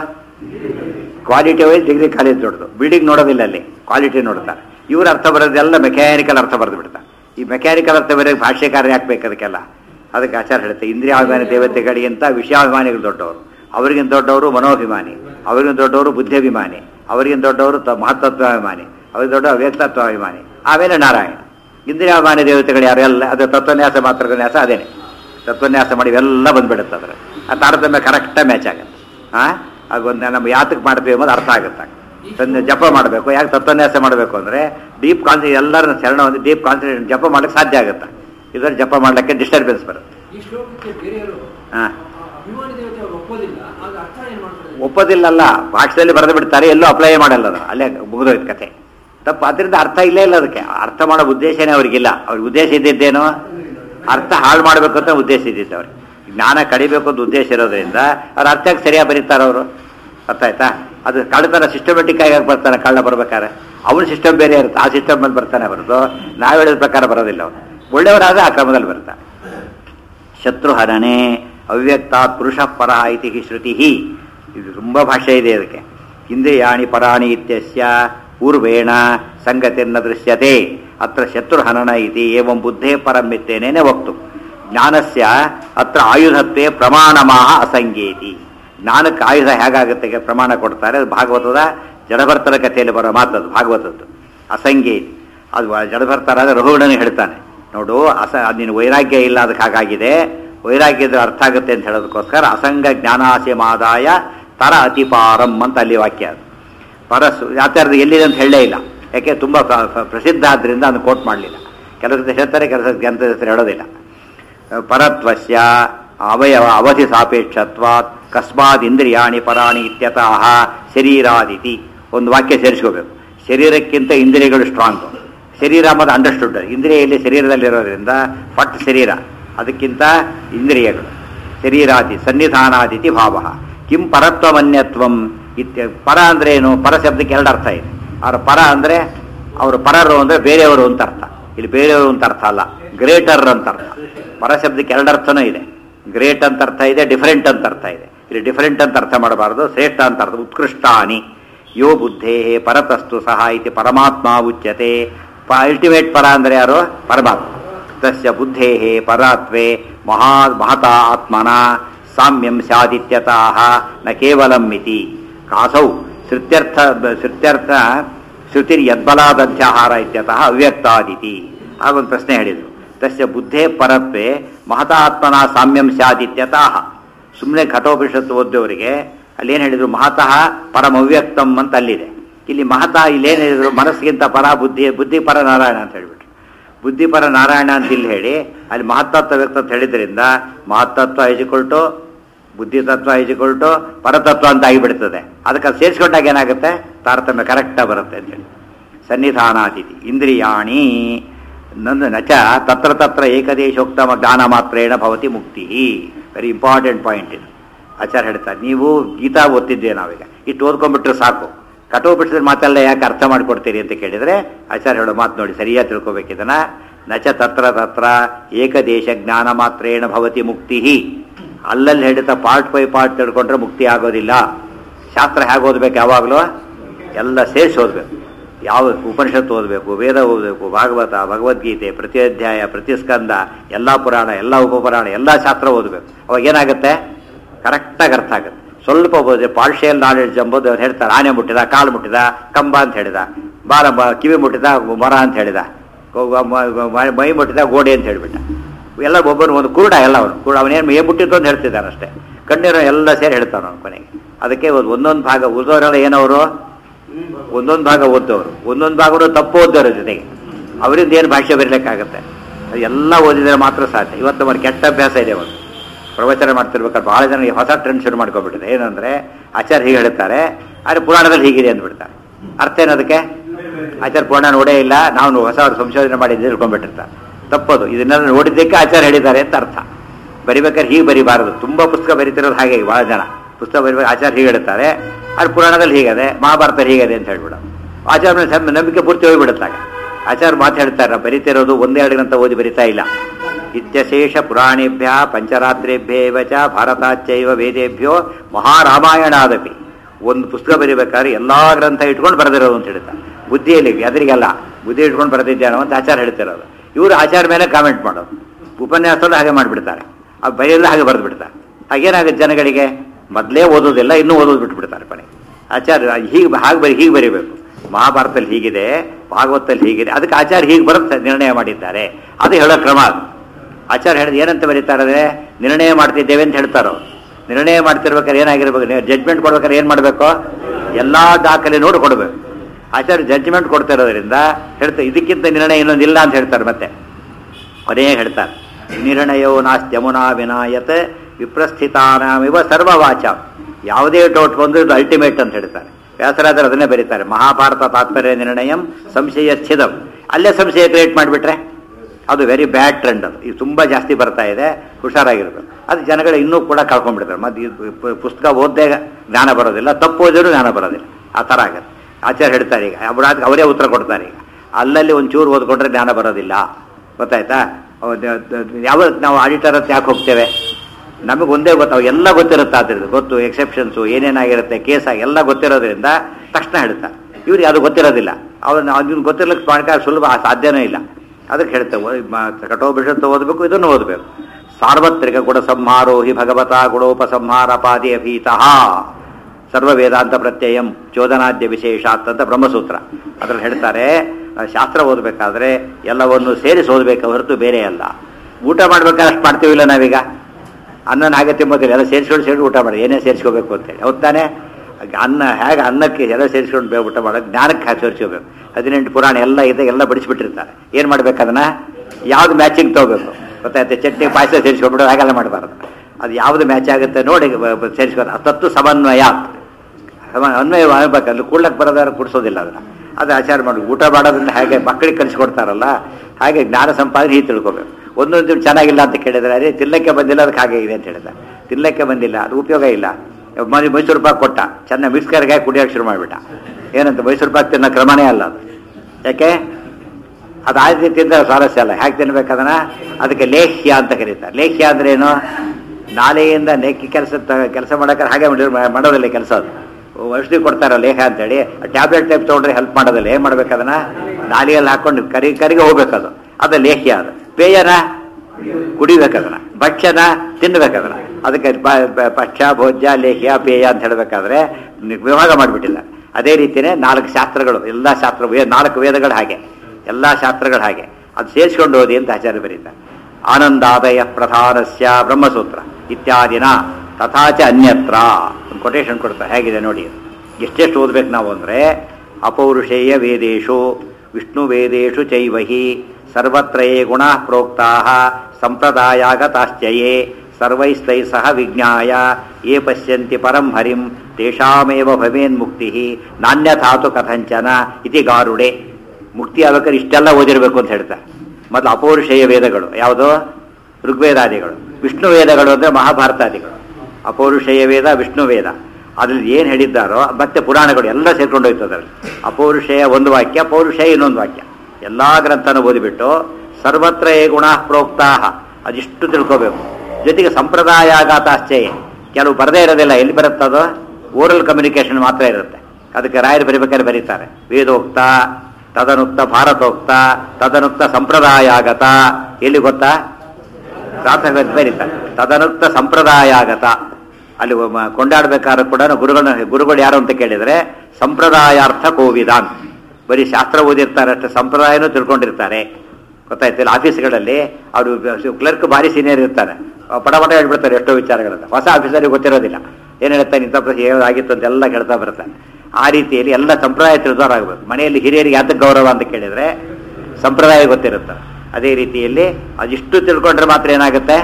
ಕ್ವಾಲಿಟಿ ವೈಸ್ ಡಿಗ್ರಿ ಕಾಲೇಜ್ ದೊಡ್ಡದು ಬಿಲ್ಡಿಂಗ್ ನೋಡೋದಿಲ್ಲ ಅಲ್ಲಿ ಕ್ವಾಲಿಟಿ ನೋಡ್ತಾರೆ ಇವ್ರ ಅರ್ಥ ಬರೋದೆಲ್ಲ ಮೆಕ್ಯಾನಿಕಲ್ ಅರ್ಥ ಬರೆದು ಬಿಡ್ತಾರೆ ಈ ಮೆಕ್ಯಾನಿಕಲ್ ಅರ್ಥ ಬರೋಕ್ಕೆ ಭಾಷ್ಯಕಾರ ಯಾಕೆ ಬೇಕು ಅದಕ್ಕೆಲ್ಲ ಅದಕ್ಕೆ ಆಚಾರ ಹೇಳುತ್ತೆ ಇಂದ್ರಿಯಾಭಿಮಾನಿ ದೇವತೆಗಳಿಗಿಂತ ವಿಷಯಾಭಿಮಾನಿಗಳು ದೊಡ್ಡವರು ಅವರಿಗಿಂತ ದೊಡ್ಡವರು ಮನೋಭಿಮಾನಿ ಅವರಿಗಿಂತ ದೊಡ್ಡವರು ಬುದ್ಧಿಭಿಮಾನಿ ಅವರಿಗಿಂತ ದೊಡ್ಡವರು ತ ಮಹತ್ತತ್ವಾಭಿಮಾನಿ ಅವ್ರಿಗೆ ದೊಡ್ಡ ಅವ್ಯಕ್ತತ್ವಾಭಿಮಾನಿ ಆಮೇಲೆ ನಾರಾಯಣ ಇಂದ್ರಿಯಾಭಿಮಾನಿ ದೇವತೆಗಳು ಯಾರೆಲ್ಲ ಅದು ತತ್ವನ್ಯಾಸ ಮಾತ್ರ ನ್ಯಾಸ ಅದೇನೆ ತತ್ವನ್ಯಾಸ ಮಾಡಿ ಇವೆಲ್ಲ ಬಂದ್ಬಿಡುತ್ತೆ ಅದ್ರ ಆ ತಾರತಮ್ಯ ಕರೆಕ್ಟಾಗಿ ಮ್ಯಾಚ್ ಆಗುತ್ತೆ ಹಾಂ ಆಗೊಂದು ನಮ್ಮ ಯಾತಕ್ಕೆ ಮಾಡ್ತೀವಿ ಎಂಬುದು ಅರ್ಥ ಆಗುತ್ತೆ ತಂದೆ ಜಪ ಮಾಡಬೇಕು ಯಾಕೆ ತತ್ವನ್ಯಾಸ ಮಾಡಬೇಕು ಅಂದರೆ ಡೀಪ್ ಕಾನ್ಸನ್ ಎಲ್ಲರ ಶರಣ ಒಂದು ಡೀಪ್ ಕಾನ್ಸಂಟ್ರೇಷನ್ ಜಪ ಮಾಡ್ಲಿಕ್ಕೆ ಸಾಧ್ಯ ಆಗುತ್ತೆ ಇದರ ಜಪ ಮಾಡ್ಲಿಕ್ಕೆ ಡಿಸ್ಟರ್ಬೆನ್ಸ್ ಬರುತ್ತೆ ಈ ಶ್ಲೋಕಕ್ಕೆ ಬೇರೆಯವರು ಹಾಂ ಆ ಅಭಿಮಾನಿ ದೇವತೆ ಅವರು ಒಪ್ಪೋದಿಲ್ಲ ಆಗ ಅರ್ಥ ಏನ್ ಮಾಡ್ತಾರೆ ಒಪ್ಪೋದಿಲ್ಲಲ್ಲ ಭಾಷೆಯಲ್ಲಿ ಬರೆದು ಬಿಡ್ತಾರೆ ಎಲ್ಲೂ ಅಪ್ಲೈ ಮಾಡಲ್ಲ ಅದು ಅಲ್ಲೇ ಮುಗಿದೋಯ್ತು ಕತೆ ತಪ್ಪು ಅದರಿಂದ ಅರ್ಥ ಇಲ್ಲೇ ಇಲ್ಲ ಅದಕ್ಕೆ ಅರ್ಥ ಮಾಡೋ ಉದ್ದೇಶನೇ ಅವ್ರಿಗಿಲ್ಲ ಅವ್ರಿಗೆ ಉದ್ದೇಶ ಇದ್ದಿದ್ದೇನು ಅರ್ಥ ಹಾಳು ಮಾಡಬೇಕು ಅಂತ ಉದ್ದೇಶ ಇದ್ದಿತ್ತು ಅವ್ರಿಗೆ ಜ್ಞಾನ ಕಡಿಬೇಕು ಅಂತ ಉದ್ದೇಶ ಇರೋದ್ರಿಂದ ಅವ್ರ ಅರ್ಥಕ್ಕೆ ಸರಿಯಾಗಿ ಬರೀತಾರೆ ಅವರು ಅರ್ಥ ಆಯ್ತಾ ಅದು ಕಳ್ಳತನ ಸಿಸ್ಟಮೆಟಿಕ್ ಆಗಿ ಯಾಕೆ ಬರ್ತಾನೆ ಕಳ್ಳ ಬರ್ಬೇಕಾದ್ರೆ ಅವನ ಸಿಸ್ಟಮ್ ಬೇರೆ ಇರುತ್ತೆ ಆ ಸಿಸ್ಟಮ್ ಬಂದು ಬರ್ತಾನೆ ಬರೋದು ನಾವು ಹೇಳಿದ ಪ್ರಕಾರ ಬರೋದಿಲ್ಲ ಅವನು ಒಳ್ಳೆಯವರಾದ ಆ ಕ್ರಮದಲ್ಲಿ ಬರ್ತಾನೆ ಶತ್ರುಹರಣೆ ಅವ್ಯಕ್ತಾತ್ ಪುರುಷ ಪರ ಇತಿ ಹಿ ಶ್ರುತಿ ಇದು ತುಂಬ ಭಾಷೆ ಇದೆ ಅದಕ್ಕೆ ಇಂದ್ರಿಯಾಣಿ ಪರಾಣಿ ಇತ್ಯಸ್ಯ ಪೂರ್ವೇಣ ಸಂಗತಿರ್ನ ದೃಶ್ಯತೆ ಅತ್ರ ಶತ್ರುಹನನ ಇತಿ ಏವಂ ಬುದ್ಧೇ ಪರಮಿತ್ತೇನೇನೆ ವಕ್ತು ಜ್ಞಾನಸ್ಯ ಅತ್ರ ಆಯುಧತ್ವೇ ಪ್ರಮಾಣಮಾಹ ಅಸಂಗೇತಿ ಜ್ಞಾನಕ್ಕೆ ಆಯುಧ ಹೇಗಾಗುತ್ತೆ ಗೆ ಪ್ರಮಾಣ ಕೊಡ್ತಾರೆ ಅದು ಭಾಗವತದ ಜಡಭರ್ತನ ಕಥೆಯಲ್ಲಿ ಬರೋ ಮಾತದು ಭಾಗವತದ್ದು ಅಸಂಗೇತಿ ಅದು ಜಡಭರ್ತರ ರಹುಗಣನಿಗೆ ಹೇಳ್ತಾನೆ ನೋಡು ಅಸ ನೀನು ವೈರಾಗ್ಯ ಇಲ್ಲ ಅದಕ್ಕೆ ಹಾಗಾಗಿದೆ ವೈರಾಗ್ಯ ಇದ್ರೆ ಅರ್ಥ ಆಗುತ್ತೆ ಅಂತ ಹೇಳೋದಕ್ಕೋಸ್ಕರ ಅಸಂಗ ಜ್ಞಾನಾಸ್ಯಮಾದಾಯ ತರ ಅತಿಪಾರಂ ಅಂತ ಅಲ್ಲಿ ವಾಕ್ಯ ಅದು ಪರಸ್ಸು ಆಚಾರ್ಯದ ಎಲ್ಲಿದೆ ಅಂತ ಹೇಳಲೇ ಇಲ್ಲ ಯಾಕೆ ತುಂಬ ಪ್ರ- ಪ್ರ- ಪ್ರಸಿದ್ಧ ಆದ್ದರಿಂದ ಅದನ್ನು ಕೋಟ್ ಮಾಡಲಿಲ್ಲ ಕೆಲಸ ಹೇಳ್ತಾರೆ ಕೆಲಸ ಗ್ರಂಥದ ಹೆಸರು ಹೇಳೋದಿಲ್ಲ ಪರತ್ವಸ್ಯ ಅವಯವ ಅವಧಿ ಸಾಪೇಕ್ಷತ್ವಾತ್ ಕಸ್ಮಾತ್ ಇಂದ್ರಿಯಾಣಿ ಪರಾಣಿ ಇತ್ಯತಃ ಶರೀರಾದಿತಿ ಒಂದು ವಾಕ್ಯ ಸೇರಿಸ್ಕೋಬೇಕು ಶರೀರಕ್ಕಿಂತ ಇಂದ್ರಿಯಗಳು ಸ್ಟ್ರಾಂಗು ಶರೀರ ಮತ್ತು ಅಂಡರ್ಸ್ಟುಡ್ ಇಂದ್ರಿಯ ಇಲ್ಲಿ ಶರೀರದಲ್ಲಿರೋದ್ರಿಂದ ಫಟ್ ಶರೀರ ಅದಕ್ಕಿಂತ ಇಂದ್ರಿಯಗಳು ಶರೀರಾದಿ ಸನ್ನಿಧಾನಾದಿತಿ ಭಾವ ಕಿಂ ಪರತ್ವಮನ್ಯತ್ವಂ ಇತ್ಯ ಪರ ಅಂದ್ರೆ ಏನು ಪರ ಶಬ್ದಕ್ಕೆ ಎರಡು ಅರ್ಥ ಇದೆ ಅವ್ರ ಪರ ಅಂದ್ರೆ ಅವರು ಪರರು ಅಂದ್ರೆ ಬೇರೆಯವರು ಅಂತ ಅರ್ಥ ಇಲ್ಲಿ ಬೇರೆಯವರು ಅಂತ ಅರ್ಥ ಅಲ್ಲ ಗ್ರೇಟರ್ ಅಂತ ಅರ್ಥ ಪರ ಶಬ್ದಕ್ಕೆ ಎರಡು ಅರ್ಥನೂ ಇದೆ ಗ್ರೇಟ್ ಅಂತ ಅರ್ಥ ಇದೆ ಡಿಫರೆಂಟ್ ಅಂತ ಅರ್ಥ ಇದೆ ಇಲ್ಲಿ ಡಿಫರೆಂಟ್ ಅಂತ ಅರ್ಥ ಮಾಡಬಾರದು ಶ್ರೇಷ್ಠ ಅಂತ ಅರ್ಥ ಉತ್ಕೃಷ್ಟಾನಿ ಯೋ ಬುದ್ಧೇ ಪರತಸ್ತು ಸಹ ಇತಿ ಪರಮಾತ್ಮ ಉಚ್ಯತೆ ಅಲ್ಟಿಮೇಟ್ ಪರ ಅಂದ್ರೆ ಯಾರು ಪರಮಾತ್ಮ ತಸ್ಯ ಬುದ್ಧೇ ಪರಾತ್ವೇ ಮಹಾ ಮಹತಾ ಆತ್ಮನ ಸಾಮ್ಯಂ ಸ್ಯಾದಿತ್ಯತಃ ನ ಕೇವಲಂ ಇತಿ ಕಾಸೌ ಶ್ರುತ್ಯರ್ಥ ಶ್ರುತ್ಯರ್ಥ ಶ್ರುತಿರ್ಯದ್ಬಲಾದಂತ್ಯಾಹಾರ ಇತ್ಯತಃ ಅವ್ಯಕ್ತಾದಿತಿ ಹಾಗೊಂದು ಪ್ರಶ್ನೆ ಹೇಳಿದರು ತಸ್ಯ ಬುದ್ಧೇ ಪರತ್ವೇ ಮಹತಾತ್ಮನ ಸಾಮ್ಯಂ ಸ್ಯಾದಿತ್ಯತಃ ಸುಮ್ಮನೆ ಘಟೋಪನಿಷತ್ತು ಓದ್ದವರಿಗೆ ಅಲ್ಲೇನು ಹೇಳಿದ್ರು ಮಹತಃ ಪರಮವ್ಯಕ್ತಂ ಅಂತ ಅಲ್ಲಿದೆ ಇಲ್ಲಿ ಮಹತಃ ಇಲ್ಲೇನು ಹೇಳಿದ್ರು ಮನಸ್ಸಿಗಿಂತ ಪರ ಬುದ್ಧಿ ಬುದ್ಧಿ ಪರ ನಾರಾಯಣ ಅಂತ ಹೇಳ್ಬಿಟ್ರು ಬುದ್ಧಿಪರ ನಾರಾಯಣ ಅಂತ ಇಲ್ಲಿ ಹೇಳಿ ಅಲ್ಲಿ ಮಹತ್ತತ್ವ ವ್ಯಕ್ತ ಅಂತ ಹೇಳಿದ್ರಿಂದ ಮಹತ್ತತ್ವ ಇಜಿಕೊಳ್ಟು ಬುದ್ಧಿತತ್ವ ಇಜಿಕೊಳ್ಟು ಪರತತ್ವ ಅಂತ ಆಗಿಬಿಡ್ತದೆ ಅದಕ್ಕೆ ಅದು ಸೇರಿಸ್ಕೊಂಡಾಗ ಏನಾಗುತ್ತೆ ತಾರತಮ್ಯ ಕರೆಕ್ಟಾಗಿ ಬರುತ್ತೆ ಅಂತೇಳಿ ಸನ್ನಿಧಾನಾತಿಥಿ ಇಂದ್ರಿಯಾಣಿ ನಂದು ನಚ ತತ್ರ ತತ್ರ ಏಕದೇಶೋಕ್ತಮ ಜ್ಞಾನ ಮಾತ್ರೇಣ ಭವತಿ ಮುಕ್ತಿ ವೆರಿ ಇಂಪಾರ್ಟೆಂಟ್ ಪಾಯಿಂಟ್ ಇದು ಆಚಾರ್ಯ ಹೇಳ್ತಾರೆ ನೀವು ಗೀತಾ ಓದ್ತಿದ್ದೇವೆ ನಾವೀಗ ಇಷ್ಟು ಓದ್ಕೊಂಡ್ಬಿಟ್ರೆ ಸಾಕು ಕಟೋಪಿಡಿಸಿದ ಮಾತೆಲ್ಲ ಯಾಕೆ ಅರ್ಥ ಮಾಡಿಕೊಡ್ತೀರಿ ಅಂತ ಕೇಳಿದರೆ ಆಚಾರ್ಯ ಹೇಳೋ ಮಾತು ನೋಡಿ ಸರಿಯಾಗಿ ತಿಳ್ಕೊಬೇಕಿದನ್ನ ನಚ ತತ್ರ ತತ್ರ ಏಕದೇಶ ಜ್ಞಾನ ಮಾತ್ರೇಣ ಭವತಿ ಮುಕ್ತಿ ಅಲ್ಲಲ್ಲಿ ಹಿಡಿತ ಪಾರ್ಟ್ ಬೈ ಪಾರ್ಟ್ ತಿಳ್ಕೊಂಡ್ರೆ ಮುಕ್ತಿ ಆಗೋದಿಲ್ಲ ಶಾಸ್ತ್ರ ಹೇಗೆ ಓದ್ಬೇಕು ಯಾವಾಗಲೂ ಎಲ್ಲ ಸೇರಿಸಿ ಓದ್ಬೇಕು ಯಾವ ಉಪನಿಷತ್ತು ಓದಬೇಕು ವೇದ ಓದಬೇಕು ಭಾಗವತ ಭಗವದ್ಗೀತೆ ಪ್ರತಿ ಅಧ್ಯಾಯ ಪ್ರತಿ ಸ್ಕಂದ ಎಲ್ಲ ಪುರಾಣ ಎಲ್ಲ ಉಪಪುರಾಣ ಎಲ್ಲ ಶಾಸ್ತ್ರ ಓದಬೇಕು ಅವಾಗ ಏನಾಗುತ್ತೆ ಕರೆಕ್ಟಾಗಿ ಅರ್ಥ ಆಗುತ್ತೆ ಸ್ವಲ್ಪ ಓದಿದ್ರೆ ಪಾರ್ಷಿಯಲ್ ನಾಲೆಡ್ಜ್ ಎಂಬುದು ಅವ್ರು ಹೇಳ್ತಾರೆ ಆನೆ ಮುಟ್ಟಿದ ಕಾಲು ಮುಟ್ಟಿದ ಕಂಬ ಅಂತ ಹೇಳಿದ ಬಾಲ ಬ- ಕಿವಿ ಮುಟ್ಟಿದ ಮರ ಅಂತ ಹೇಳಿದ ಗೊ- ಗೊ- ಮ- ಮ- ಮೈ ಮುಟ್ಟಿದ ಗೋಡೆ ಅಂತ ಹೇಳಿಬಿಟ್ಟ ಎಲ್ಲ ಒಬ್ಬನು ಒಂದು ಕುರುಡ ಎಲ್ಲ ಅವನು ಕುರುಡ ಅವನೇನು ಏನ್ ಮುಟ್ಟಿತ್ತು ಅಂತ ಹೇಳ್ತಿದ್ದಾನೆ ಅಷ್ಟೇ ಕಣ್ಣೀರು ಎಲ್ಲ ಸೇರಿ ಹೇಳ್ತಾನೆ ಅವನು ಕೊನೆಗೆ ಅದಕ್ಕೆ ಒಂದು ಒಂದೊಂದು ಭಾಗ ಉಳಿದವರೆಲ್ಲ ಏನವರು ಒಂದೊಂದು ಭಾಗ ಓದ್ದವರು ಒಂದೊಂದು ಭಾಗನೂ ತಪ್ಪು ಓದ್ದವ್ರ ಜೊತೆಗೆ ಅವರಿಂದ ಏನು ಭಾಷೆ ಬರೀಲಿಕ್ಕಾಗತ್ತೆ ಅದು ಎಲ್ಲ ಓದಿದರೆ ಮಾತ್ರ ಸಾಧ್ಯ ಇವತ್ತು ನಮ್ಮಲ್ಲಿ ಕೆಟ್ಟ ಅಭ್ಯಾಸ ಇದೆ ಒಂದು ಪ್ರವಚನ ಮಾಡ್ತಿರ್ಬೇಕಾದ್ರೆ ಭಾಳ ಜನ ಈ ಹೊಸ ಟ್ರೆಂಡ್ ಶುರು ಮಾಡ್ಕೊಂಡ್ಬಿಟ್ಟಿದೆ ಏನಂದ್ರೆ ಆಚಾರ್ಯ ಹೀಗೆ ಹೇಳ್ತಾರೆ ಆದರೆ ಪುರಾಣದಲ್ಲಿ ಹೀಗಿದೆ ಅಂದ್ಬಿಡ್ತಾರೆ ಅರ್ಥ ಏನದಕ್ಕೆ ಆಚಾರ್ಯ ಪುರಾಣ ನೋಡೇ ಇಲ್ಲ ನಾವು ಹೊಸ ಸಂಶೋಧನೆ ಮಾಡಿದ್ದೆ ತಿಳ್ಕೊಂಡ್ಬಿಟ್ಟಿರ್ತಾರೆ ತಪ್ಪದು ಇದನ್ನೆಲ್ಲ ನೋಡಿದ್ದಕ್ಕೆ ಆಚಾರ್ಯ ಹೇಳಿದ್ದಾರೆ ಅಂತ ಅರ್ಥ ಬರಿಬೇಕಾದ್ರೆ ಹೀಗೆ ಬರಿಬಾರದು ತುಂಬಾ ಪುಸ್ತಕ ಬರಿತಿರೋದು ಹಾಗೆ ಭಾಳ ಜನ ಪುಸ್ತಕ ಬರಿಬೇಕು ಆಚಾರ್ಯ ಹೀಗೆ ಹೇಳ್ತಾರೆ ಅದು ಪುರಾಣದಲ್ಲಿ ಹೀಗದೆ ಮಹಾಭಾರತ ಹೀಗದೆ ಅಂತ ಹೇಳ್ಬಿಡ ಆಚಾರ್ಯ ಮೇಲೆ ಸಂ- ನಂಬಿಕೆ ಪೂರ್ತಿ ಹೋಗ್ಬಿಡುತ್ತಾಗ ಆಚಾರ್ಯ ಮಾತು ಹೇಳ್ತಾರೆ ನಾವು ಬರಿತಿರೋದು ಒಂದೆರಡು ಗಂಟೆ ಓದಿ ಬರಿತಾ ಇಲ್ಲ ಇತ್ಯಶೇಷ ಪುರಾಣೇಭ್ಯ ಪಂಚರಾತ್ರೇಭ್ಯೇವ ಚ ಭಾರತಾಚ್ಚೈವ ವೇದೇಭ್ಯೋ ಮಹಾರಾಮಾಯಣಾದಪಿ ಒಂದು ಪುಸ್ತಕ ಬರಿಬೇಕಾದ್ರೆ ಎಲ್ಲಾ ಗ್ರಂಥ ಇಟ್ಕೊಂಡು ಬರೆದಿರೋದು ಅಂತ ಹೇಳ್ತಾರೆ ಬುದ್ಧಿಯಲ್ಲಿ ಎದುರಿಗೆಲ್ಲ ಬುದ್ಧಿ ಇಟ್ಕೊಂಡು ಬರೆದಿದ್ದೇನೋ ಅಂತ ಆಚಾರ ಹೇಳ್ತಿರೋದು ಇವರು ಆಚಾರ ಮೇಲೆ ಕಾಮೆಂಟ್ ಮಾಡೋದು ಉಪನ್ಯಾಸದಲ್ಲೂ ಹಾಗೆ ಮಾಡಿಬಿಡ್ತಾರೆ ಆ ಬರೆಯಲ್ಲ ಹಾಗೆ ಬರೆದು ಬಿಡ್ತಾರೆ ಹಾಗೇನಾಗುತ್ತೆ ಜನಗಳಿಗೆ ಮೊದಲೇ ಓದೋದಿಲ್ಲ ಇನ್ನೂ ಓದೋದು ಬಿಟ್ಬಿಡ್ತಾರೆ ಕೊನೆ ಆಚಾರ್ಯ ಹೀಗೆ ಹಾಗೆ ಬರಿ ಹೀಗೆ ಬರಿಬೇಕು ಮಹಾಭಾರತದಲ್ಲಿ ಹೀಗಿದೆ ಭಾಗವತದಲ್ಲಿ ಹೀಗಿದೆ ಅದಕ್ಕೆ ಆಚಾರ್ಯ ಹೀಗೆ ಬರುತ್ತೆ ನಿರ್ಣಯ ಮಾಡಿದ್ದಾರೆ ಅದು ಹೇಳೋ ಕ್ರಮ ಅದು ಆಚಾರ್ಯ ಹೇಳಿದ ಏನಂತ ಬರೀತಾರೆ ನಿರ್ಣಯ ಮಾಡ್ತಿದ್ದೇವೆ ಅಂತ ಹೇಳ್ತಾರೋ ನಿರ್ಣಯ ಮಾಡ್ತಿರ್ಬೇಕಾದ್ರೆ ಏನಾಗಿರ್ಬೇಕು ನೀವು ಜಡ್ಜ್ಮೆಂಟ್ ಕೊಡ್ಬೇಕಾದ್ರೆ ಏನು ಮಾಡಬೇಕು ಎಲ್ಲಾ ದಾಖಲೆ ನೋಡಿ ಕೊಡಬೇಕು ಆಚಾರ್ಯ ಜಡ್ಜ್ಮೆಂಟ್ ಕೊಡ್ತಿರೋದ್ರಿಂದ ಹೇಳ್ತಾರೆ ಇದಕ್ಕಿಂತ ನಿರ್ಣಯ ಇನ್ನೊಂದಿಲ್ಲ ಅಂತ ಹೇಳ್ತಾರೆ ಮತ್ತೆ ಕೊನೆಯೇ ಹೇಳ್ತಾರೆ ನಿರ್ಣಯೋ ನಾಸ್ತ್ಯಮುನಾ ವಿನಾಯತ್ ವಿಪ್ರಸ್ಥಿತಾನಾಮಿವ ಸರ್ವವಾಚ ಯಾವುದೇ ಡೌಟ್ ಬಂದರೂ ಇದು ಅಲ್ಟಿಮೇಟ್ ಅಂತ ಹೇಳ್ತಾರೆ ವ್ಯಾಸರಾಜರು ಅದನ್ನೇ ಬರೀತಾರೆ ಮಹಾಭಾರತ ತಾತ್ಪರ್ಯ ನಿರ್ಣಯಂ ಸಂಶಯ ಛಿದಂ ಅಲ್ಲೇ ಸಂಶಯ ಕ್ರಿಯೇಟ್ ಮಾಡಿಬಿಟ್ರೆ ಅದು ವೆರಿ ಬ್ಯಾಡ್ ಟ್ರೆಂಡ್ ಅದು ಇದು ತುಂಬ ಜಾಸ್ತಿ ಬರ್ತಾ ಇದೆ ಹುಷಾರಾಗಿರ್ಬೇಕು ಅದು ಜನಗಳು ಇನ್ನೂ ಕೂಡ ಕಳ್ಕೊಂಡ್ಬಿಡ್ತಾರೆ ಮತ್ತೆ ಇದು ಪು- ಪುಸ್ತಕ ಓದ್ದೇ ಜ್ಞಾನ ಬರೋದಿಲ್ಲ ತಪ್ಪು ಓದಿದ್ರು ಜ್ಞಾನ ಬರೋದಿಲ್ಲ ಆ ಥರ ಆಗುತ್ತೆ ಆಚಾರ್ಯ ಹೇಳ್ತಾರೆ ಈಗ ಅವ್ರ- ಅವರೇ ಉತ್ತರ ಕೊಡ್ತಾರೆ ಈಗ ಅಲ್ಲಲ್ಲಿ ಒಂಚೂರು ಓದ್ಕೊಂಡ್ರೆ ಜ್ಞಾನ ಬರೋದಿಲ್ಲ ಗೊತ್ತಾಯ್ತಾ ಯಾವ ನಾವು ಆಡಿಟರ್ ಹತ್ರ ಯಾಕೆ ಹೋಗ್ತೇವೆ ನಮಗೆ ಒಂದೇ ಗೊತ್ತಾವ ಎಲ್ಲ ಗೊತ್ತಿರುತ್ತೆ ಆದ್ರಿಂದ ಗೊತ್ತು ಎಕ್ಸೆಪ್ಷನ್ಸು ಏನೇನಾಗಿರುತ್ತೆ ಕೇಸ್ ಆಗಿ ಎಲ್ಲ ಗೊತ್ತಿರೋದ್ರಿಂದ ತಕ್ಷಣ ಹೇಳ್ತಾರೆ ಇವ್ರಿಗೆ ಅದು ಗೊತ್ತಿರೋದಿಲ್ಲ ಅವ್ರನ್ನ ಅದನ್ನ ಗೊತ್ತಿರ್ಲಿಕ್ಕೆ ಮಾಡ್ಕ ಸುಲಭ ಸಾಧ್ಯನೇ ಇಲ್ಲ ಅದಕ್ಕೆ ಹೇಳ್ತೇವೆ ಕಠೋಪನಿಷತ್ತು ಓದಬೇಕು ಇದನ್ನು ಓದಬೇಕು ಸಾರ್ವತ್ರಿಕ ಗುಣ ಸಂಹಾರೋ ಹಿ ಭಗವತ ಗುಣೋಪಸಂಹಾರ ಪಾದಿ ಅಭೀತಃ ಸರ್ವ ವೇದಾಂತ ಪ್ರತ್ಯಯಂ ಚೋದನಾದ್ಯ ವಿಶೇಷಾತ್ ಅಂತ ಬ್ರಹ್ಮಸೂತ್ರ ಅದ್ರಲ್ಲಿ ಹೇಳ್ತಾರೆ ನಾವು ಶಾಸ್ತ್ರ ಓದಬೇಕಾದ್ರೆ ಎಲ್ಲವನ್ನು ಸೇರಿಸಿ ಓದಬೇಕು ಹೊರತು ಬೇರೆ ಅಲ್ಲ ಊಟ ಮಾಡ್ಬೇಕಾದ್ರೆ ಅಷ್ಟು ಮಾಡ್ತೀವಿಲ್ಲ ನಾವೀಗ ಅನ್ನನ ಹಾಗೆ ತಿಂಬೋದಿಲ್ಲ ಎಲ್ಲ ಸೇರಿಸ್ಕೊಂಡು ಸೇರಿ ಊಟ ಮಾಡಿ ಏನೇ ಸೇರಿಸ್ಕೋಬೇಕು ಅಂತೇಳಿ ಹೌದ್ ತಾನೇ ಹಾಗೆ ಅನ್ನ ಹೇಗೆ ಅನ್ನಕ್ಕೆ ಎಲ್ಲ ಸೇರಿಸ್ಕೊಂಡು ಬೇ ಊಟ ಮಾಡೋದು ಜ್ಞಾನಕ್ಕೆ ಹಾಕಿ ಸೇರಿಸ್ಕೋಬೇಕು ಹದಿನೆಂಟು ಪುರಾಣ ಎಲ್ಲ ಇದೆ ಎಲ್ಲ ಬಡಿಸ್ಬಿಟ್ಟಿರ್ತಾರೆ ಏನು ಮಾಡ್ಬೇಕು ಅದನ್ನ ಯಾವ್ದು ಮ್ಯಾಚಿಂಗ್ ತಗೋಬೇಕು ಗೊತ್ತಾಯ್ತು ಚಟ್ನಿ ಪಾಯಸ ಸೇರಿಸ್ಕೊಂಡ್ಬಿಡೋದು ಹಾಗೆಲ್ಲ ಮಾಡಬಾರ್ದು ಅದು ಯಾವ್ದು ಮ್ಯಾಚ್ ಆಗುತ್ತೆ ನೋಡಿ ಸೇರಿಸ್ಕೊಂಡು ತತ್ತು ಸಮನ್ವಯ ಸಮ ಅನ್ವಯ ಆಗ್ಬೇಕು ಅಲ್ಲಿ ಕೂಡ್ಲಕ್ಕೆ ಬರೋದಾದ್ರೆ ಕುಡಿಸೋದಿಲ್ಲ ಅದನ್ನ ಅದು ಆಚಾರ ಮಾಡಿ ಊಟ ಮಾಡೋದ್ರಿಂದ ಹಾಗೆ ಮಕ್ಕಳಿಗೆ ಕಲಿಸ್ಕೊಡ್ತಾರಲ್ಲ ಹಾಗೆ ಜ್ಞಾನ ಸಂಪಾದನೆ ಹೀಗೆ ತಿಳ್ಕೊಬೇಕು ಒಂದೊಂದು ಚೆನ್ನಾಗಿಲ್ಲ ಅಂತ ಕೇಳಿದ್ರೆ ಅದೇ ತಿನ್ನಕ್ಕೆ ಬಂದಿಲ್ಲ ಅದಕ್ಕೆ ಹಾಗೆ ಇದೆ ಅಂತ ಹೇಳಿದ ತಿನ್ನಕ್ಕೆ ಬಂದಿಲ್ಲ ಅದು ಉಪಯೋಗ ಇಲ್ಲ ಮನೆ ಮೈಸೂರು ಪಾಕ್ ಕೊಟ್ಟ ಚೆನ್ನ ಮಿಕ್ಸ್ಕರ್ಗೆ ಕುಡಿಯೋಕೆ ಶುರು ಮಾಡಿಬಿಟ್ಟ ಏನಂತ ಮೈಸೂರು ಪಾಕ್ ತಿನ್ನೋ ಕ್ರಮನೇ ಅಲ್ಲ ಅದು ಯಾಕೆ ಅದು ಆ ರೀತಿ ತಿಂದ್ರೆ ಸ್ವಾರಸ್ಯ ಅಲ್ಲ ಹೇಗೆ ತಿನ್ಬೇಕದನ್ನ ಅದಕ್ಕೆ ಲೇಹ್ಯ ಅಂತ ಕರೀತಾರೆ ಲೇಹ್ಯ ಅಂದ್ರೆ ಏನು ನಾಲೆಯಿಂದ ನೆಕ್ಕಿ ಕೆಲಸ ಕೆಲಸ ಮಾಡೋಕೆ ಹಾಗೆ ಮಾಡಿ- ಮಾಡೋದಿಲ್ಲ ಕೆಲಸ ಅದು ಔಷಧಿ ಕೊಡ್ತಾರ ಲೇಹ ಅಂತೇಳಿ ಟ್ಯಾಬ್ಲೆಟ್ ಟೈಪ್ ತೊಗೊಂಡ್ರೆ ಹೆಲ್ಪ್ ಮಾಡೋದಿಲ್ಲ ಏನ್ ಮಾಡ್ಬೇಕು ಅದನ್ನ ನಾಲಿಯಲ್ಲಿ ಹಾಕೊಂಡು ಕರಿ ಕರಿಗೆ ಹೋಗ್ಬೇಕದು ಅದು ಲೇಹ್ಯ ಅದು ಪೇಯನ ಕುಡಿಬೇಕದನ್ನ ಭಕ್ಷ್ಯನ ತಿನ್ಬೇಕದನ್ನ ಅದಕ್ಕೆ ಬ- ಬ- ಭಕ್ಷ್ಯ ಭೋಜ್ಯ ಲೇಹ್ಯ ಪೇಯ ಅಂತ ಹೇಳ್ಬೇಕಾದ್ರೆ ನಿ- ವಿಭಾಗ ಮಾಡಿಬಿಟ್ಟಿಲ್ಲ ಅದೇ ರೀತಿಯೇ ನಾಲ್ಕು ಶಾಸ್ತ್ರಗಳು ಎಲ್ಲ ಶಾಸ್ತ್ರ ವೇ- ನಾಲ್ಕು ವೇದಗಳು ಹಾಗೆ ಎಲ್ಲ ಶಾಸ್ತ್ರಗಳು ಹಾಗೆ ಅದು ಸೇರಿಸ್ಕೊಂಡು ಓದಿ ಅಂತ ಆಚಾರ್ಯ ಬರೀತಾರೆ ಆನಂದಾದಯ ಪ್ರಧಾನಸ್ಯ ಬ್ರಹ್ಮಸೂತ್ರ ಇತ್ಯಾದಿನ ತಥಾಚ ಅನ್ಯತ್ರ ಒಂದು ಕೊಟೇಶನ್ ಕೊಡ್ತಾರೆ ಹೇಗಿದೆ ನೋಡಿ ಎಷ್ಟೆಷ್ಟು ಓದ್ಬೇಕು ನಾವು ಅಂದರೆ ಅಪೌರುಷೇಯ ವೇದೇಶು ವಿಷ್ಣು ವೇದೇಶು ಚೈವಹಿ ಸರ್ವತ್ರಯೇ ಗುಣ ಪ್ರೋಕ್ತಾ ಸಂಪ್ರದಾಯಾಗತಾಶ್ಚಯೇ ಸರ್ವೈಸ್ತೈ ಸಹ ವಿಜ್ಞಾಯ ಯೇ ಪಶ್ಯಂತಿ ಪರಂ ಹರಿಂ ತೇಷಾಮೇವ ಭವೇನ್ಮುಕ್ತಿ ನಾಣ್ಯಥಾತು ಕಥಂಚನ ಇತಿ ಗಾರುಡೆ ಮುಕ್ತಿ ಆಗ್ಬೇಕಾದ್ರೆ ಇಷ್ಟೆಲ್ಲ ಓದಿರಬೇಕು ಅಂತ ಹೇಳ್ತಾರೆ ಮೊದಲು ಅಪೌರುಷೇಯ ವೇದಗಳು ಯಾವುದು ಋಗ್ವೇದಾದಿಗಳು ವಿಷ್ಣು ವೇದಗಳು ಅಂದರೆ ಮಹಾಭಾರತಾದಿಗಳು ಅಪೌರುಷೇಯ ವೇದ ವಿಷ್ಣು ವೇದ ಅದ್ರಲ್ಲಿ ಏನು ಹೇಳಿದ್ದಾರೋ ಮತ್ತೆ ಪುರಾಣಗಳು ಎಲ್ಲ ಸೇರ್ಕೊಂಡು ಹೋಯ್ತು ಅದರಲ್ಲಿ ಅಪೌರುಷೇಯ ಒಂದು ವಾಕ್ಯ ಪೌರುಷೇಯ ಇನ್ನೊಂದು ವಾಕ್ಯ ಎಲ್ಲಾ ಗ್ರಂಥನ ಓದಿಬಿಟ್ಟು ಸರ್ವತ್ರ ಏ ಗುಣ ಪ್ರೋಕ್ತಾಹ ಅದಿಷ್ಟು ತಿಳ್ಕೋಬೇಕು ಜೊತೆಗೆ ಸಂಪ್ರದಾಯಾಘಾತಾಶ್ಚಯ ಕೆಲವು ಬರದೇ ಇರೋದಿಲ್ಲ ಎಲ್ಲಿ ಬರುತ್ತದೋ ಓರಲ್ ಕಮ್ಯುನಿಕೇಶನ್ ಮಾತ್ರ ಇರುತ್ತೆ ಅದಕ್ಕೆ ರಾಯರು ಬರಿಬೇಕಾದ್ರೆ ಬರೀತಾರೆ ವೇದೋಕ್ತ ತದನುಕ್ತ ಭಾರತೋಕ್ತ ತದನುಕ್ತ ಸಂಪ್ರದಾಯಾಗತ ಎಲ್ಲಿ ಗೊತ್ತಾ ಪ್ರಾಥಮಿಕ ಬರೀತಾರೆ ತದನುಕ್ತ ಸಂಪ್ರದಾಯಾಗತ ಅಲ್ಲಿ ಒಬ್ಬ ಕೊಂಡಾಡ್ಬೇಕಾದ್ರೂ ಕೂಡ ಗುರುಗಳ ಗುರುಗಳು ಯಾರು ಅಂತ ಕೇಳಿದರೆ ಸಂಪ್ರದಾಯಾರ್ಥ ಕೋವಿದಾನ್ ಬರೀ ಶಾಸ್ತ್ರ ಓದಿರ್ತಾರೆ ಅಷ್ಟೇ ಸಂಪ್ರದಾಯನೂ ತಿಳ್ಕೊಂಡಿರ್ತಾರೆ ಗೊತ್ತಾಯ್ತಿಲ್ಲ ಆಫೀಸ್ಗಳಲ್ಲಿ ಅವರು ಕ್ಲರ್ಕ್ ಭಾರಿ ಸೀನಿಯರ್ ಇರ್ತಾರೆ ಅವ್ ಪಟ ಪಟ ಹೇಳ್ಬಿಡ್ತಾರೆ ಎಷ್ಟೋ ವಿಚಾರಗಳನ್ನ ಹೊಸ ಆಫೀಸರಿಗೆ ಗೊತ್ತಿರೋದಿಲ್ಲ ಏನು ಹೇಳ್ತಾನೆ ಇಂಥ ಪ್ರಶ್ನೆ ಏನಾಗಿತ್ತು ಅಂತೆಲ್ಲ ಕೇಳ್ತಾ ಬರ್ತಾನೆ ಆ ರೀತಿಯಲ್ಲಿ ಎಲ್ಲ ಸಂಪ್ರದಾಯ ತಿಳಿದವರಾಗಬೇಕು ಮನೆಯಲ್ಲಿ ಹಿರಿಯರಿಗೆ ಯಾತಕ್ಕೆ ಗೌರವ ಅಂತ ಕೇಳಿದರೆ ಸಂಪ್ರದಾಯ ಗೊತ್ತಿರುತ್ತೆ ಅದೇ ರೀತಿಯಲ್ಲಿ ಅದಿಷ್ಟು ತಿಳ್ಕೊಂಡ್ರೆ ಮಾತ್ರ ಏನಾಗುತ್ತೆ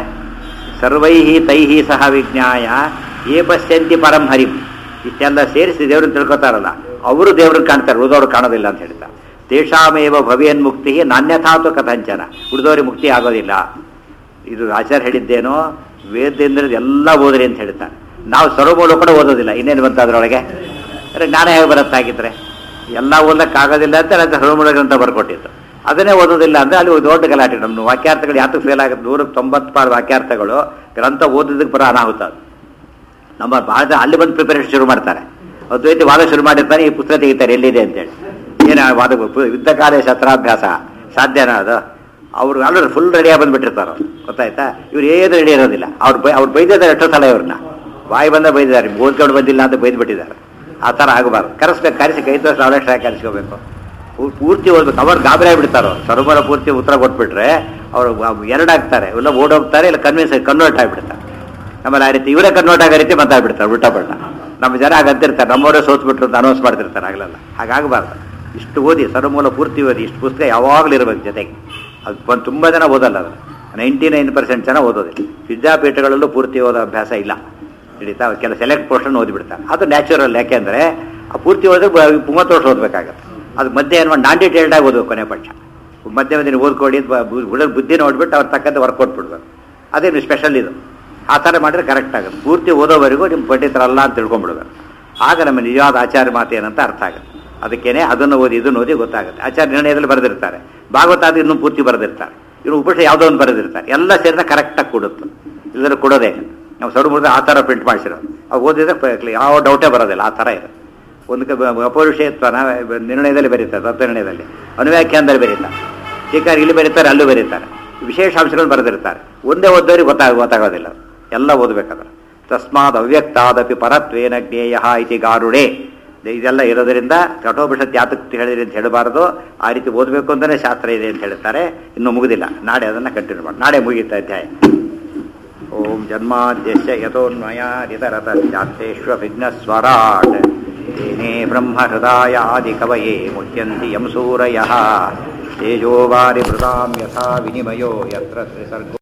ಸರ್ವೈಹಿ ತೈಹಿ ಸಹ ವಿಜ್ಞಾಯ ಏ ಪಶ್ಯಂತಿ ಪರಂ ಹರಿಂ ಇಷ್ಟೆಲ್ಲ ಸೇರಿಸಿ ದೇವ್ರನ್ನ ತಿಳ್ಕೊತಾರಲ್ಲ ಅವರು ದೇವ್ರನ್ನ ಕಾಣ್ತಾರೆ ಉಳಿದವ್ರು ಕಾಣೋದಿಲ್ಲ ಅಂತ ಹೇಳ್ತಾರೆ ತೇಷಾಮೇವ ಭವಿಯನ್ ಮುಕ್ತಿ ನಾನ್ಯಥಾತು ಕಥಂಚನ ಉಳಿದವ್ರಿಗೆ ಮುಕ್ತಿ ಆಗೋದಿಲ್ಲ ಇದು ಆಚಾರ್ಯ ಹೇಳಿದ್ದೇನೋ ವೇದದಿಂದ ಎಲ್ಲ ಓದ್ರಿ ಅಂತ ಹೇಳ್ತಾರೆ ನಾವು ಸರ್ವಮೂಲ ಕೂಡ ಓದೋದಿಲ್ಲ ಇನ್ನೇನು ಬಂತ ಅದರೊಳಗೆ ಅರೆ ಜ್ಞಾನ ಹೇಗೆ ಬರುತ್ತಾಗಿದ್ರೆ ಎಲ್ಲ ಓದಕ್ಕಾಗೋದಿಲ್ಲ ಅಂತ ಅದು ಸರ್ವಮೂಲ ಗ್ರಂಥ ಬರ್ಕೊಟ್ಟಿತ್ತು ಅದನ್ನೇ ಓದೋದಿಲ್ಲ ಅಂದರೆ ಅಲ್ಲಿ ಒಂದು ದೊಡ್ಡ ಗಲಾಟೆ ನಮ್ಮ ವಾಕ್ಯಾರ್ಥಗಳು ಯಾತಕ್ಕೆ ಫೇಲ್ ಆಗುತ್ತೆ ನೂರಕ್ಕೆ ತೊಂಬತ್ತು ಪಾರು ವಾಕ್ಯಾರ್ಥಗಳು ಗ್ರಂಥ ಓದೋದಕ್ಕೆ ಬರೋ ಅನಾಹುತ ಅದು ನಮ್ಮ ಭಾಳ ಜನ ಅಲ್ಲಿ ಬಂದು ಪ್ರಿಪರೇಷನ್ ಶುರು ಮಾಡ್ತಾರೆ ಅದ್ವೈತಿ ವಾದ ಶುರು ಮಾಡಿರ್ತಾರೆ ಈ ಪುಸ್ತಕ ತೆಗಿತಾರೆ ಎಲ್ಲಿದೆ ಅಂತೇಳಿ ಏನು ಆ ವಾದ ಯುದ್ಧ ಕಾಲ ಶಸ್ತ್ರಾಭ್ಯಾಸ ಸಾಧ್ಯನಾ ಅದು ಅವ್ರು ಆಲ್ರೆಡಿ ಫುಲ್ ರೆಡಿಯಾಗಿ ಬಂದ್ಬಿಟ್ಟಿರ್ತಾರೆ ಅವ್ರು. ಗೊತ್ತಾಯ್ತಾ ಇವ್ರು ಏನು ರೆಡಿ ಇರೋದಿಲ್ಲ ಅವ್ರು ಬೈ ಅವ್ರು ಬೈದಿದ್ದಾರೆ ಎಷ್ಟೋ ಸಲ ಇವ್ರನ್ನ ಬಾಯಿ ಬಂದ ಬೈದಿದ್ದಾರೆ ಓದ್ಕೊಂಡು ಬಂದಿಲ್ಲ ಅಂತ ಬೈದ್ಬಿಟ್ಟಿದ್ದಾರೆ ಆ ಥರ ಆಗಬಾರ್ದು ಕರೆಸ್ಬೇಕು ಕರೆಸಿ ಕೈ ತೋರಿಸಿ ಅವಳೇ ಟ್ರ್ಯಾಕ್ ಕರೆಸ್ಕೋಬೇಕು ಪೂ- ಪೂರ್ತಿ ಓದ್ಬೇಕು ಅವ್ರು ಗಾಬರಿ ಆಗ್ಬಿಡ್ತಾರೆ ಅವ್ರು ಸರ್ವರ ಪೂರ್ತಿ ಉತ್ತರ ಕೊಟ್ಬಿಟ್ರೆ ಅವರು ಎರಡಾಗ್ತಾರೆ ಇಲ್ಲ ಓಡೋಗ್ತಾರೆ ಇಲ್ಲ ಕನ್ವಿನ್ಸ್ ಕನ್ವರ್ಟ್ ಆಗಿಬಿಡ್ತಾರೆ ಆಮೇಲೆ ಆ ರೀತಿ ಇವರೇ ಕನ್ವರ್ಟ್ ಆಗೋ ರೀತಿ ಮಾತಾಡ್ಬಿಡ್ತಾರೆ ಉಲ್ಟಾ ಪಲ್ಟ ನಮ್ಮ ಜನ ಆಗಂತಿರ್ತಾರೆ ನಮ್ಮವರೇ ಸೋತ್ಬಿಟ್ರು ಅಂತ ಅನೌನ್ಸ್ ಮಾಡ್ತಿರ್ತಾರೆ ಆಗಲೆಲ್ಲ ಹಾಗಾಗಬಾರ್ದು ಇಷ್ಟು ಓದಿ ಸರ್ವಮೂಲ ಪೂರ್ತಿ ಓದಿ ಇಷ್ಟು ಪುಸ್ತಕ ಯಾವಾಗಲೂ ಇರಬೇಕು ಜೊತೆಗೆ ಅದು ಒಂದು ತುಂಬ ಜನ ಓದಲ್ಲ ಅದು ನೈಂಟಿ ನೈನ್ ಪರ್ಸೆಂಟ್ ಜನ ಓದೋದಿಲ್ಲ ವಿದ್ಯಾಪೀಠಗಳಲ್ಲೂ ಪೂರ್ತಿ ಓದೋ ಅಭ್ಯಾಸ ಇಲ್ಲ ಹಿಡಿತಾ ಕೆಲ ಸೆಲೆಕ್ಟ್ ಪೋರ್ಷನ್ ಓದಿಬಿಡ್ತಾರೆ ಅದು ನ್ಯಾಚುರಲ್ ಯಾಕೆಂದರೆ ಆ ಪೂರ್ತಿ ಓದಿದ್ರೆ ಬ- ಮೂವತ್ತು ವರ್ಷ ಓದಬೇಕಾಗತ್ತೆ ಅದು ಮಧ್ಯೆ ಏನು ಮಾಡಿ ನಾನ್ ಡೀಟೇಲ್ಡ್ ಆಗಿ ಓದಬೇಕು ಕೊನೆ ಪಕ್ಷ ಮಧ್ಯೆ ಮಧ್ಯೆ ಓದ್ಕೊಡಿ ಹುಡುಗ ಬುದ್ಧಿ ನೋಡ್ಬಿಟ್ಟು ಅವ್ರ ತಕ್ಕಂತೆ ವರ್ಕ್ ಕೊಟ್ಬಿಡ್ಬೇಕು ಅದೇನು ಸ್ಪೆಷಲ್ ಇದು ಆ ಥರ ಮಾಡಿದ್ರೆ ಕರೆಕ್ಟ್ ಆಗುತ್ತೆ ಪೂರ್ತಿ ಓದೋವರೆಗೂ ನಿಮ್ಮ ಪಂಡಿತರಲ್ಲ ಅಂತ ತಿಳ್ಕೊಂಡ್ಬಿಡ್ಬೇಕು ಆಗ ನಮ್ಮ ನಿಜವಾದ ಆಚಾರ್ಯ ಮಾತು ಏನಂತ ಅರ್ಥ ಆಗುತ್ತೆ ಅದಕ್ಕೇನೆ ಅದನ್ನು ಓದಿ ಇದನ್ನು ಓದಿ ಗೊತ್ತಾಗುತ್ತೆ ಆಚಾರ್ಯ ನಿರ್ಣಯದಲ್ಲಿ ಬರೆದಿರ್ತಾರೆ ಭಾಗವತ ಇನ್ನೂ ಪೂರ್ತಿ ಬರೆದಿರ್ತಾರೆ ಇನ್ನು ಉಪನಿಷ ಯಾವುದೋ ಒಂದು ಬರೆದಿರ್ತಾರೆ ಎಲ್ಲ ಸೇರಿದ ಕರೆಕ್ಟಾಗಿ ಕೊಡುತ್ತೆ ಇಲ್ಲದ್ರೆ ಕೊಡೋದೇ ಇಲ್ಲ. ನಾವು ಸರ್ವಮೂಲ ಆ ಥರ ಪ್ರಿಂಟ್ ಮಾಡಿಸಿರೋದು ಅವು ಓದಿದ್ರೆ ಪ- ಯಾವ ಡೌಟೇ ಬರೋದಿಲ್ಲ ಆ ಥರ ಇದೆ ಒಂದು ಅಪೌರುಷೇತ್ವನ ನಿರ್ಣಯದಲ್ಲಿ ಬರೀತಾರೆ ತತ್ವ ನಿರ್ಣಯದಲ್ಲಿ ಅನುವ್ಯಾಖ್ಯಾನದಲ್ಲಿ ಬರೀತಾರೆ ಟೀಕಾರ ಇಲ್ಲಿ ಬರೀತಾರೆ ಅಲ್ಲೂ ಬರೀತಾರೆ ವಿಶೇಷ ಅಂಶಗಳು ಬರೆದಿರ್ತಾರೆ ಒಂದೇ ಓದೋರಿಗೆ ಗೊತ್ತಾಗ ಗೊತ್ತಾಗೋದಿಲ್ಲ ಎಲ್ಲ ಓದಬೇಕಾದ್ರೆ ತಸ್ಮಾತ್ ಅವ್ಯಕ್ತಾದಪಿ ಪರತ್ವೇನ ಜ್ಞೇಯ ಇತಿ ಗಾರುಡೆ ಇದೆಲ್ಲ ಇರೋದರಿಂದ ಕಠೋಪನಿಷತ್ ಯಾತಕ್ಕೆ ಹೇಳಿದ್ರಿ ಅಂತ ಹೇಳಬಾರದು ಆ ರೀತಿ ಓದಬೇಕು ಅಂತಲೇ ಶಾಸ್ತ್ರ ಇದೆ ಅಂತ ಹೇಳ್ತಾರೆ ಇನ್ನೂ ಮುಗುದಿಲ್ಲ ನಾಳೆ ಅದನ್ನು ಕಂಟಿನ್ಯೂ ಮಾಡಿ ನಾಳೆ ಮುಗಿಯುತ್ತೆ ಅಧ್ಯಾಯ ಓಂ ಜನ್ಮಾದ್ಯಸ್ಯ ಯಥೋನ್ಮಯಾದಿತರತಶ್ಚಾತ್ತೇಷ್ವಭಿಘ್ನಸ್ವರಾಟ್ तेने ब्रह्महृदायादिकवये मुह्यन्ति यं सूरयः तेजोवारिभृतां यथा विनिमयो यत्र त्रिसर्गो